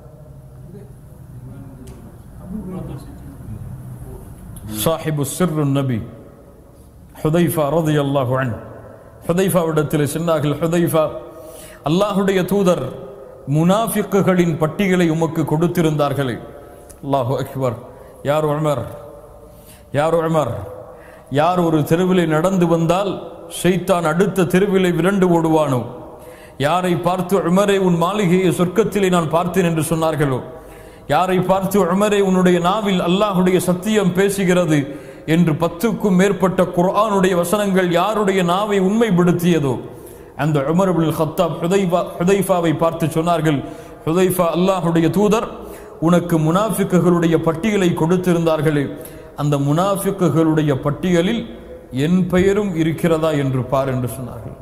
சாஹிபு சிர்ரு நபி ஹுதைஃபா ரலியல்லாஹு அன்ஹு ஹுதைஃபாவிடத்தில் சொன்னார்கள் ஹுதைஃபா அல்லாஹுடைய தூதர் முனாஃபிக்குகளின் பட்டியலை உமக்கு கொடுத்திருந்தார்களே அல்லாஹு அக்பர் யார் உமர் யார் உமர் யார் ஒரு தெருவிலே நடந்து வந்தால் ஷைத்தான் அடுத்த தெருவிலே விரண்டு ஓடுவானோ யாரை பார்த்து உமரே உன் மாளிகையை சொர்க்கத்திலே நான் பார்த்தேன் என்று சொன்னார்களோ யாரை பார்த்து உமரே உன்னுடைய நாவில் அல்லாஹுடைய சத்தியம் பேசுகிறது என்று பத்துக்கும் மேற்பட்ட குர்ஆனுடைய வசனங்கள் யாருடைய நாவை உண்மைப்படுத்தியதோ அந்த உமர் இப்னுல் ஹத்தாப் ஹுதைஃபா ஹுதைஃபாவை பார்த்து சொன்னார்கள் ஹுதைஃபா அல்லாஹுடைய தூதர் உனக்கு முனாஃபிக்குகளுடைய பட்டியலை கொடுத்திருந்தார்களே அந்த முனாஃபிக்குகளுடைய பட்டியலில் என் பெயரும் இருக்கிறதா என்று பார் என்று சொன்னார்கள்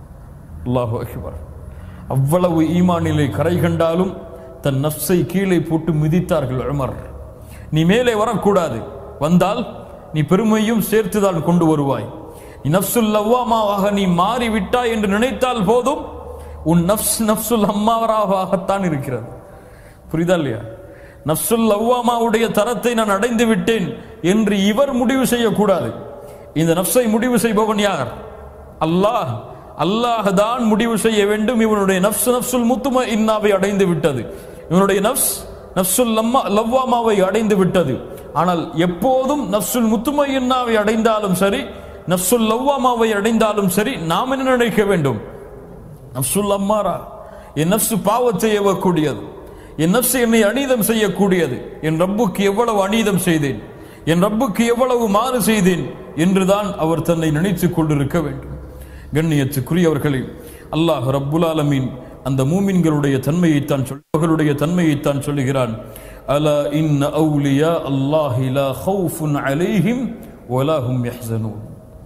அல்லாஹு அக்பர் அவ்வளவு ஈமானிலே கரை கண்டாலும் தன் நஃப்ஸை கீழே போட்டு மிதித்தார்கள் உமர் நீ மேலே வரக்கூடாது வந்தால் நீ பெருமையும் சேர்த்துதான் கொண்டு வருவாய் நீ நஃப்சுல் லவ்வாமாவாக நீ மாறிவிட்டாய் என்று நினைத்தால் போதும் உன் நஃப்ஸ் நஃப்சுல் அம்மாவராகத்தான் இருக்கிறது புரியுதா இல்லையா நஃப்சுல் லவ்வாமாவுடைய தரத்தை நான் அடைந்து விட்டேன் என்று இவர் முடிவு செய்யக்கூடாது இந்த நஃப்ஸை முடிவு செய்பவன் யார் அல்லாஹ் அல்லாஹ் தான் முடிவு செய்ய வேண்டும் இவனுடைய நஃப்ஸ் நஃப்சுல் முத்தும இன்னாவை அடைந்து விட்டது இவனுடைய நஃப்ஸ் நஃப்சுல் லம்மா லவ்வாமாவை அடைந்து விட்டது ஆனால் எப்போதும் நஃப்சுல் முத்தும இன்னாவை அடைந்தாலும் சரி நஃப்சுல் லவ்வாமாவை அடைந்தாலும் சரி நாம் என்ன நினைக்க வேண்டும் நஃப்சுல் அம்மாரா என் நஃப்சு பாவத்தை ஏவக்கூடியது என் நஃப்சு என்னை அநீதம் செய்யக்கூடியது என் ரப்புக்கு எவ்வளவு அநீதம் செய்தேன் என் ரப்புக்கு எவ்வளவு மாறு செய்தேன் என்றுதான் அவர் தன்னை நினைத்துக் கொண்டிருக்க வேண்டும் கண்ணியத்துக்குரியவர்களே அல்லாஹ் ரப்புல் ஆலமீன் அந்த மூமின்களுடைய தன்மையைத்தான் சொல்லுடைய தன்மையைத்தான் சொல்லுகிறான் அல இன்ன அவுலியா அல்லாஹி லா ஹவுஃபுன் அலைஹிம் வலா ஹும் யஹ்ஸனூன்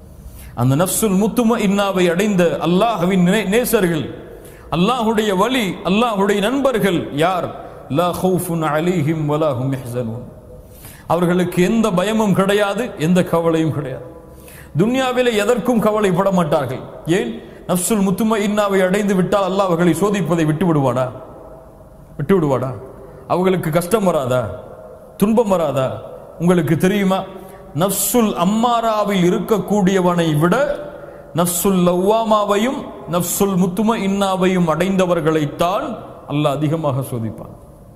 அந்த நஃப்சுல் முத்தும இன்னாவை அடைந்த அல்லாஹ்வின் நே- நேசர்கள் அல்லாஹுடைய வழி அல்லாஹுடைய நண்பர்கள் யார் லா ஹவுஃபுன் அலைஹிம் வலா ஹும் யஹ்ஸனூன் அவர்களுக்கு எந்த பயமும் கிடையாது எந்த கவலையும் கிடையாது துன்யாவிலே எதற்கும் கவலைப்பட மாட்டார்கள் ஏன் நஃப்சுல் முத்தும இன்னாவை அடைந்து விட்டால் அல்லாஹ் அவர்களை சோதிப்பதை விட்டு விடுவாடா விட்டு விடுவாடா அவங்களுக்கு கஷ்டம் வராதா துன்பம் வராதா உங்களுக்கு தெரியுமா நஃப்சுல் அம்மாராவில் இருக்கக்கூடியவனை விட நஃப்சுல் லவ்வாமாவையும் நஃப்சுல் முத்தும இன்னாவையும் அடைந்தவர்களைத்தான் அல்லாஹ் அதிகமாக சோதிப்பான்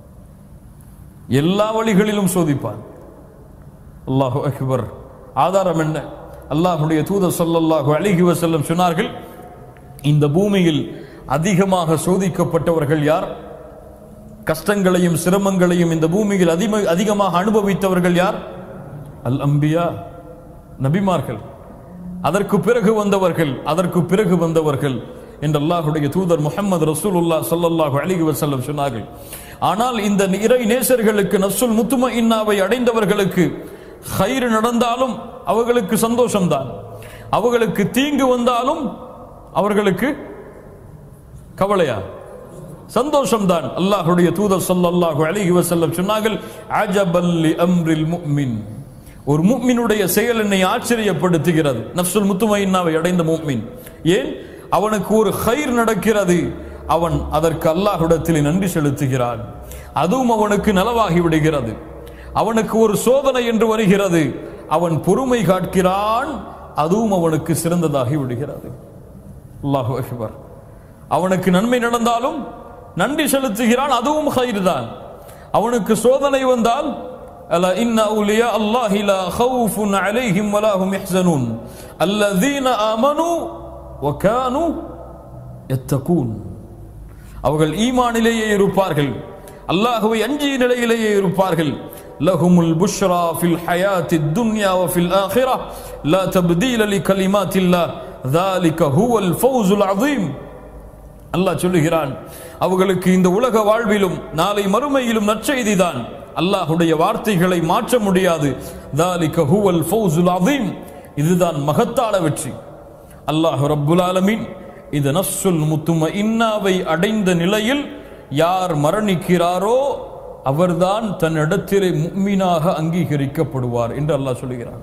எல்லா வழிகளிலும் சோதிப்பான் அல்லாஹு அக்பர் ஆதாரம் என்ன அல்லாஹுடைய தூதர் ஸல்லல்லாஹு அலைஹி வஸல்லம் சொன்னார்கள் இந்த பூமியில் அதிகமாக சோதிக்கப்பட்டவர்கள் யார் கஷ்டங்களையும் சிரமங்களையும் இந்த பூமியில் அதிக அதிகமாக அனுபவித்தவர்கள் யார் அல் அம்பியா நபிமார்கள் அதற்கு பிறகு வந்தவர்கள் அதற்கு பிறகு வந்தவர்கள் என்று அல்லாஹுடைய தூதர் முஹம்மது ரசூலுல்லாஹ் ஸல்லல்லாஹு அலைஹி வஸல்லம் சொன்னார்கள் ஆனால் இந்த இறை நேசர்களுக்கு நஸ்ஸுல் முத்தும இன்னாவை அடைந்தவர்களுக்கு ஹைர் நடந்தாலும் அவர்களுக்கு சந்தோஷம்தான் அவர்களுக்கு தீங்கு வந்தாலும் அவர்களுக்கு கவலையா சந்தோஷம்தான் அல்லாஹ்வுடைய தூதர் ஸல்லல்லாஹு அலைஹி வஸல்லம் சொன்னார்கள் அஜபல் லி அம்ரில் முஃமின் ஒரு முஃமினுடைய செயல் என்னை ஆச்சரியப்படுத்துகிறது நஃப்சுல் முத்துமையின்னாவை அடைந்த முஃமின் ஏன் அவனுக்கு ஒரு ஹைர் நடக்கிறது அவன் அதற்கு அல்லாஹ்விடத்தில் நன்றி செலுத்துகிறான் அதுவும் அவனுக்கு நலவாகி விடுகிறது அவனுக்கு ஒரு சோதனை என்று வருகிறது அவன் பொறுமை காட்கிறான் அதுவும் அவனுக்கு சிறந்ததாகி விடுகிறது அல்லாஹு அக்பர் அவனுக்கு நன்மை நடந்தாலும் நன்றி செலுத்துகிறான் அதுவும் ஹைர் தான் அவனுக்கு சோதனை வந்தால் அல இன்ன அவுலியா அல்லாஹி லா ஹவுஃபுன் அலைஹிம் வலா ஹும் யஹ்ஸனூன் அல்லதீன ஆமனு வகானு யத்தகூன் அவர்கள் ஈமானிலேயே இருப்பார்கள் அல்லாஹுவை அஞ்சிய நிலையிலேயே இருப்பார்கள் லஹுமுல் புஷ்ரா ஃபில் ஹயாத்தி துன்யா வ ஃபில் ஆখিরা லா தப்தீல லிகலிமாத்தில்லாஹ் ذلك هو الفوز العظيم அல்லாஹ் சொல்லுகிறான் அவர்களுக்கு இந்த உலக வாழ்விலும் நாளை மறுமையிலும் நற்செய்தி தான் அல்லாஹுடைய வார்த்தைகளை மாற்ற முடியாது ذلك هو الفوز العظيم இதுதான் மகத்தான வெற்றி அல்லாஹ் ரப்புல் ஆலமீன் இந்த நஃப்சுல் முத்தும இன்னாவை அடைந்த நிலையில் யார் மரணிக்கிறாரோ அவர்தான் தன்னிடத்திலே முக்மீனாக அங்கீகரிக்கப்படுவார் என்று அல்லாஹ் சொல்லுகிறான்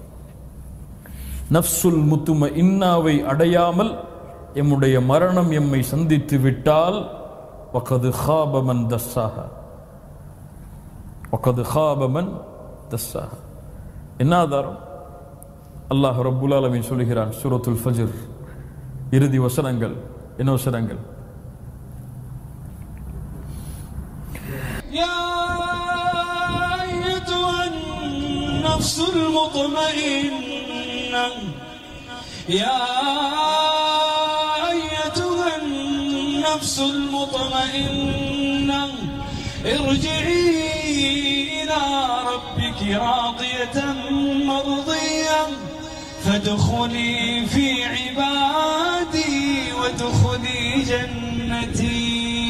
நஃப்சுல் முத்தும இன்னாவை அடையாமல் எம்முடைய மரணம் எம்மை சந்தித்து விட்டால் வகது ஹாபமன் தஸ்ஸாக வகது ஹாபமன் தஸ்ஸாக என்ன ஆதாரம் அல்லாஹ் ரப்புல் ஆலமீன் சொல்லுகிறான் சூரத்துல் ஃபஜர் இறுதி வசனங்கள் என்ன வசனங்கள் يا أيتها النفس المطمئنة يا أيتها النفس المطمئنة ارجعي إلى ربك راضية مرضية فادخلي في عبادي وادخلي جنتي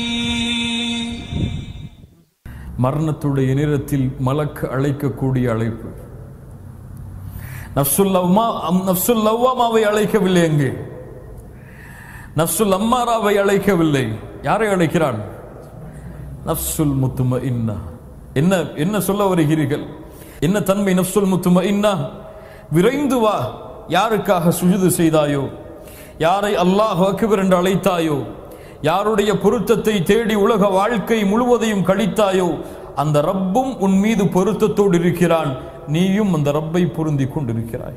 மரணத்துடைய நேரத்தில் மலக்கு அழைக்கக்கூடிய அழைப்பு நஃப்சுல் லவ்மா அம் நஃப்சுல் லவ்வாமாவை அழைக்கவில்லை எங்கே நஃப்சுல் அம்மாராவை அழைக்கவில்லை யாரை அழைக்கிறான் நஃப்சுல் முத்தும இன்னா என்ன என்ன சொல்ல வருகிறீர்கள் என்ன தன்மை நஃப்சுல் முத்தும இன்னா விரைந்து வா யாருக்காக சுஜுது செய்தாயோ யாரை அல்லாஹ் அக்பர் என்று அழைத்தாயோ யாருடைய பொருத்தத்தை தேடி உலக வாழ்க்கை முழுவதையும் கழித்தாயோ அந்த ரப்பும் உன் மீது பொருத்தத்தோடு இருக்கிறான் நீயும் அந்த ரப்பை பொருந்தி கொண்டிருக்கிறாய்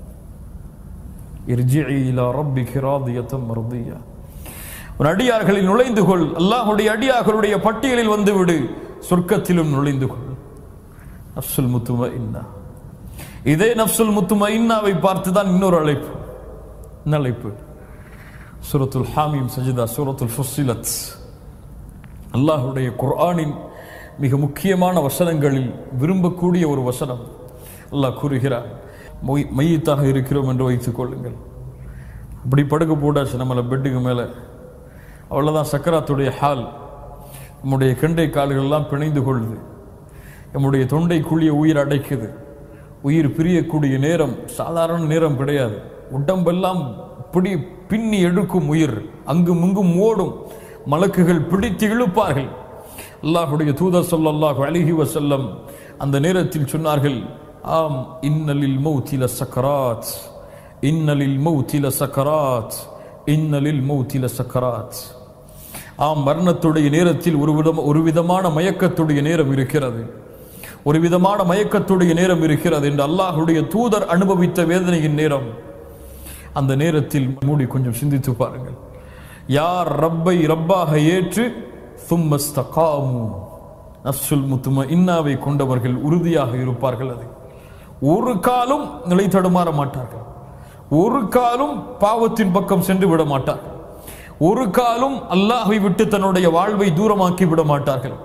இர்ஜிஇ இலா ரப்பிகி ராதியத்தம் மர்தியா உன் அடியார்களில் நுழைந்து கொள் அல்லாஹ்வுடைய அடியார்களுடைய பட்டியலில் வந்து விடு சொர்க்கத்திலும் நுழைந்து கொள் நஃப்சுல் முத்தும இன்னா இதே நஃப்சுல் முத்தும இன்னாவை பார்த்து தான் இன்னொரு அழைப்பு என்ன அழைப்பு சூரத்துல் ஹாமீம் சஜிதா சூரத்துல் ஃபுஸ்ஸிலத் அல்லாஹ்வுடைய குர்ஆனின் மிக முக்கியமான வசனங்களில் விரும்பக்கூடிய ஒரு வசனம் அல்லாஹ் கூறுகிறார் மொய் மையத்தாக இருக்கிறோம் என்று வைத்துக் கொள்ளுங்கள் அப்படி படுக்க போடாச்சு நம்மளை பெட்டுக்கு மேலே அவ்வளோதான் சக்கராத்துடைய ஹால் நம்முடைய கெண்டை கால்களெல்லாம் பிணைந்து கொள்ளுது நம்முடைய தொண்டை குழிய உயிர் அடைக்குது உயிர் பிரியக்கூடிய நேரம் சாதாரண நேரம் கிடையாது உடம்பெல்லாம் பிடி பின்னி எடுக்கும் உயிர் அங்கும் இங்கும் ஓடும் மலக்குகள் பிடித்து இழுப்பார்கள் அல்லாஹுடைய தூதர் ஸல்லல்லாஹு அலைஹி வஸல்லம் அந்த நேரத்தில் சொன்னார்கள் ஆம் இன்னலில் மௌத்தில சக்கராத் இன்னலில் மௌத்தில சக்கராத் இன்னலில் மௌத்தில சக்கராத் ஆம் மரணத்துடைய நேரத்தில் ஒரு விதம் ஒரு விதமான மயக்கத்துடைய நேரம் இருக்கிறது ஒரு விதமான மயக்கத்துடைய நேரம் இருக்கிறது என்று அல்லாஹுடைய தூதர் அனுபவித்த வேதனையின் நேரம் அந்த நேரத்தில் மூடி கொஞ்சம் சிந்தித்து பாருங்கள் யார் ரப்பை ரப்பாக ஏற்று சும்மஸ்தகாமு நஃப்சுல் முத்தும இன்னாவை கொண்டவர்கள் உறுதியாக இருப்பார்கள் அது ஒரு காலும் நிலை தடுமாற மாட்டார்கள் ஒரு காலும் பாவத்தின் பக்கம் சென்று விட மாட்டார்கள் ஒரு காலும் அல்லாஹை விட்டு தன்னுடைய வாழ்வை தூரமாக்கி விட மாட்டார்கள்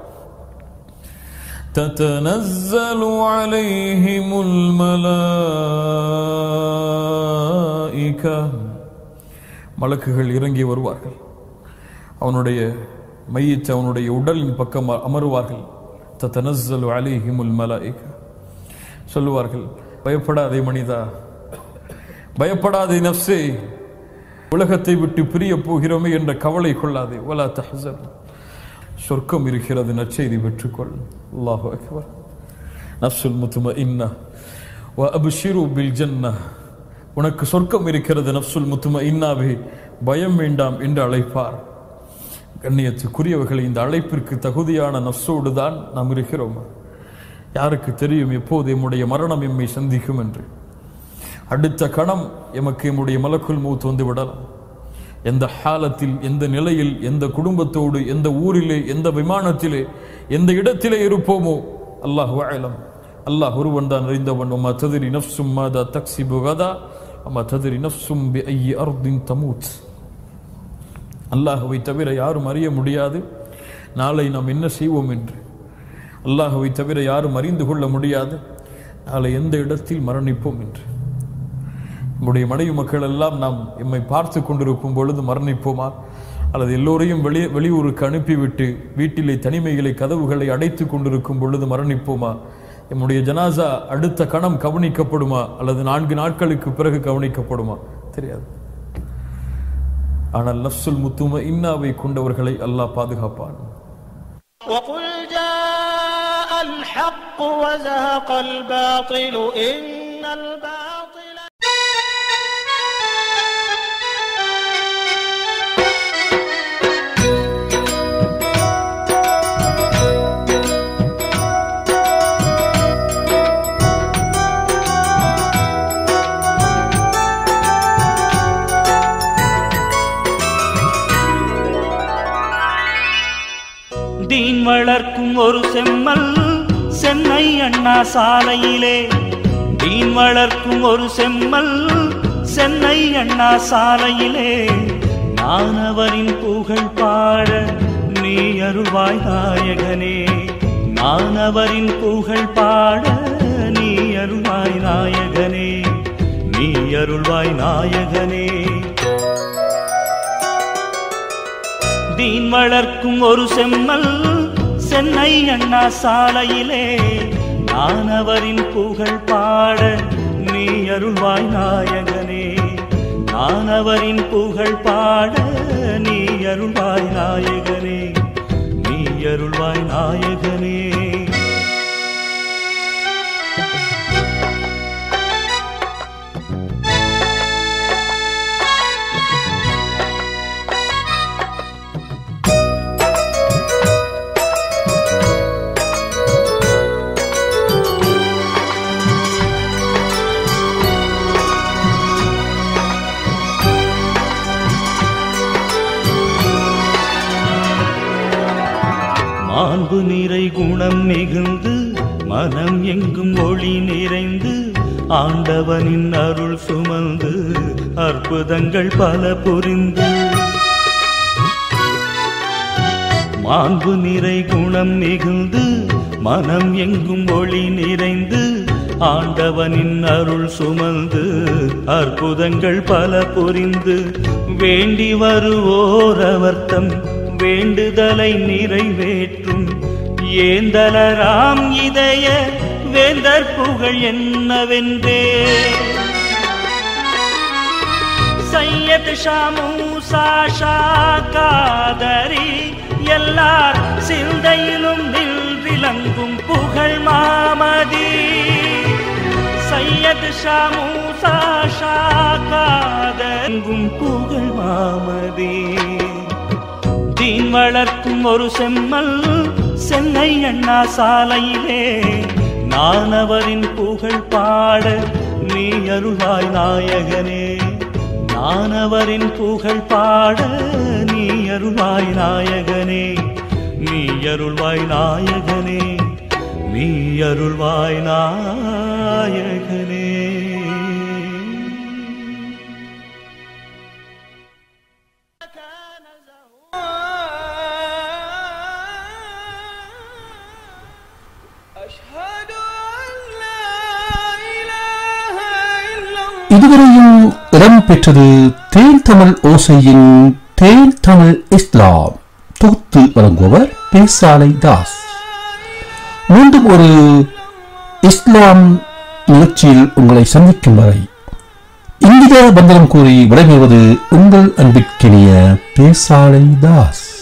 تتنزل عليهم الملائكة மலக்குகள் இறங்கி வருவார்கள் அவனுடைய மையத்தை அவனுடைய உடலின் பக்கம் அமருவார்கள் தத்தனஸ்ஸலு அலைஹிமுல் மலாயிகா சொல்லுவார்கள் பயப்படாதே மனிதா பயப்படாதே நஃப்ஸே உலகத்தை விட்டு பிரிய போகிறோமே என்ற கவலை கொள்ளாதே வலா தஹசன் சொர்க்கம் இருக்கிறது நற்செய்தி பெற்றுக்கொள் அல்லாஹு அக்பர் நஃப்சுல் முத்தும இன்னா வ அப்ஷிரு பில் ஜன்னா உனக்கு சொர்க்கம் இருக்கிறது நஃப்சுல் முத்தும இன்னாவே பயம் வேண்டாம் என்று அழைப்பார் கண்ணியத்துக்குரியவர்களை இந்த அழைப்பிற்கு தகுதியான நஃப்ஸோடு தான் நாம் இருக்கிறோம் யாருக்கு தெரியும் எப்போது எம்முடைய மரணம் எம்மை சந்திக்கும் என்று அடுத்த கணம் எமக்கு எம்முடைய மலக்குள் மூத்து வந்து விடலாம் எந்த ஹாலத்தில் எந்த நிலையில் எந்த குடும்பத்தோடு எந்த ஊரிலே எந்த விமானத்திலே எந்த இடத்திலே இருப்போமோ அல்லாஹ் வாழலாம் அல்லாஹ் ஒருவன் தான் அறிந்தவன் அம்மா ததிரி நஃப்சும் மாதா தக்சி புகதா அம்மா ததிரி நஃப்சும் பி ஐய அர்தின் தமூத் அல்லாஹுவை தவிர யாரும் அறிய முடியாது நாளை நாம் என்ன செய்வோம் என்று அல்லாஹுவை தவிர யாரும் அறிந்து கொள்ள முடியாது நாளை எந்த இடத்தில் மரணிப்போம் என்று நம்முடைய மனைவி மக்கள் எல்லாம் நாம் எம்மை பார்த்து கொண்டிருக்கும் பொழுது மரணிப்போமா அல்லது எல்லோரையும் வெளி வெளியூருக்கு அனுப்பிவிட்டு வீட்டிலே தனிமைகளை கதவுகளை அடைத்து கொண்டிருக்கும் பொழுது மரணிப்போமா எம்முடைய ஜனாசா அடுத்த கணம் கவனிக்கப்படுமா அல்லது நான்கு நாட்களுக்கு பிறகு கவனிக்கப்படுமா தெரியாது ஆனால் நஃப்சுல் முத்தும இன்னாவை கொண்டவர்களை அல்லாஹ் பாதுகாப்பான் وقل جاء الحق وزهق الباطل إن الباطل தீன் வளர்க்கும் ஒரு செம்மல் சென்னை அண்ணா சாலையிலே தீன் வளர்க்கும் ஒரு செம்மல் சென்னை அண்ணா சாலையிலே நானவரின் புகழ் பாட நீ அருள்வாய் நாயகனே நானவரின் புகழ் பாட நீ அருள்வாய் நாயகனே நீ அருள்வாய் நாயகனே தீன் வளர்க்கும் ஒரு செம்மல் சென்னை அண்ணா சாலையிலே நான் அவரின் புகழ் பாட நீ அருள்வாய் நாயகனே நான் அவரின் புகழ் பாட நீ அருள்வாய் நாயகனே நீ அருள்வாய் நாயகனே மாண்பு நிறை குணம் மிகுந்து மனம் எங்கும் ஒளி நிறைந்து ஆண்டவனின் அருள் சுமந்து அற்புதங்கள் பல புரிந்து மாண்பு நிறை குணம் மிகுந்து மனம் எங்கும் ஒளி நிறைந்து ஆண்டவனின் அருள் சுமந்து அற்புதங்கள் பல புரிந்து வேண்டி வருவோர் அவர்த்தம் வேண்டுதலை நிறைவேற்றும் ஏந்தலராம் இதய வேந்தர் புகழ் என்னவென்றே சையத் ஷாமூசா ஷா காதரி எல்லார் சிந்தையிலும் நின்றிலங்கும் புகழ் மாமதி சையத் ஷாமூசா ஷா காதங்கும் புகழ் மாமதி தீன் வளர்க்கும் ஒரு செம்மல் சென்னை அண்ணா சாலையிலே நான் அவரின் புகழ் பாட நீ அருள்வாய் நாயகனே நான் அவரின் புகழ் பாட நீ அருள்வாய் நாயகனே நீ அருள்வாய் நாயகனே நீ அருள்வாய் நாயகனே أشهد أن لا إله إلا الله இதுவரையும் இடம்பெற்றது தேன் தமிழ் ஓசையின் தேன் தமிழ் இஸ்லாம் தொகுத்து வழங்குபவர் பேசாலை தாஸ் மீண்டும் ஒரு இஸ்லாம் நிகழ்ச்சியில் உங்களை சந்திக்கும் வரை இந்திய பந்தரம் கூறி விடைபெறுவது உங்கள் அன்பிற்கினிய பேசாலை தாஸ்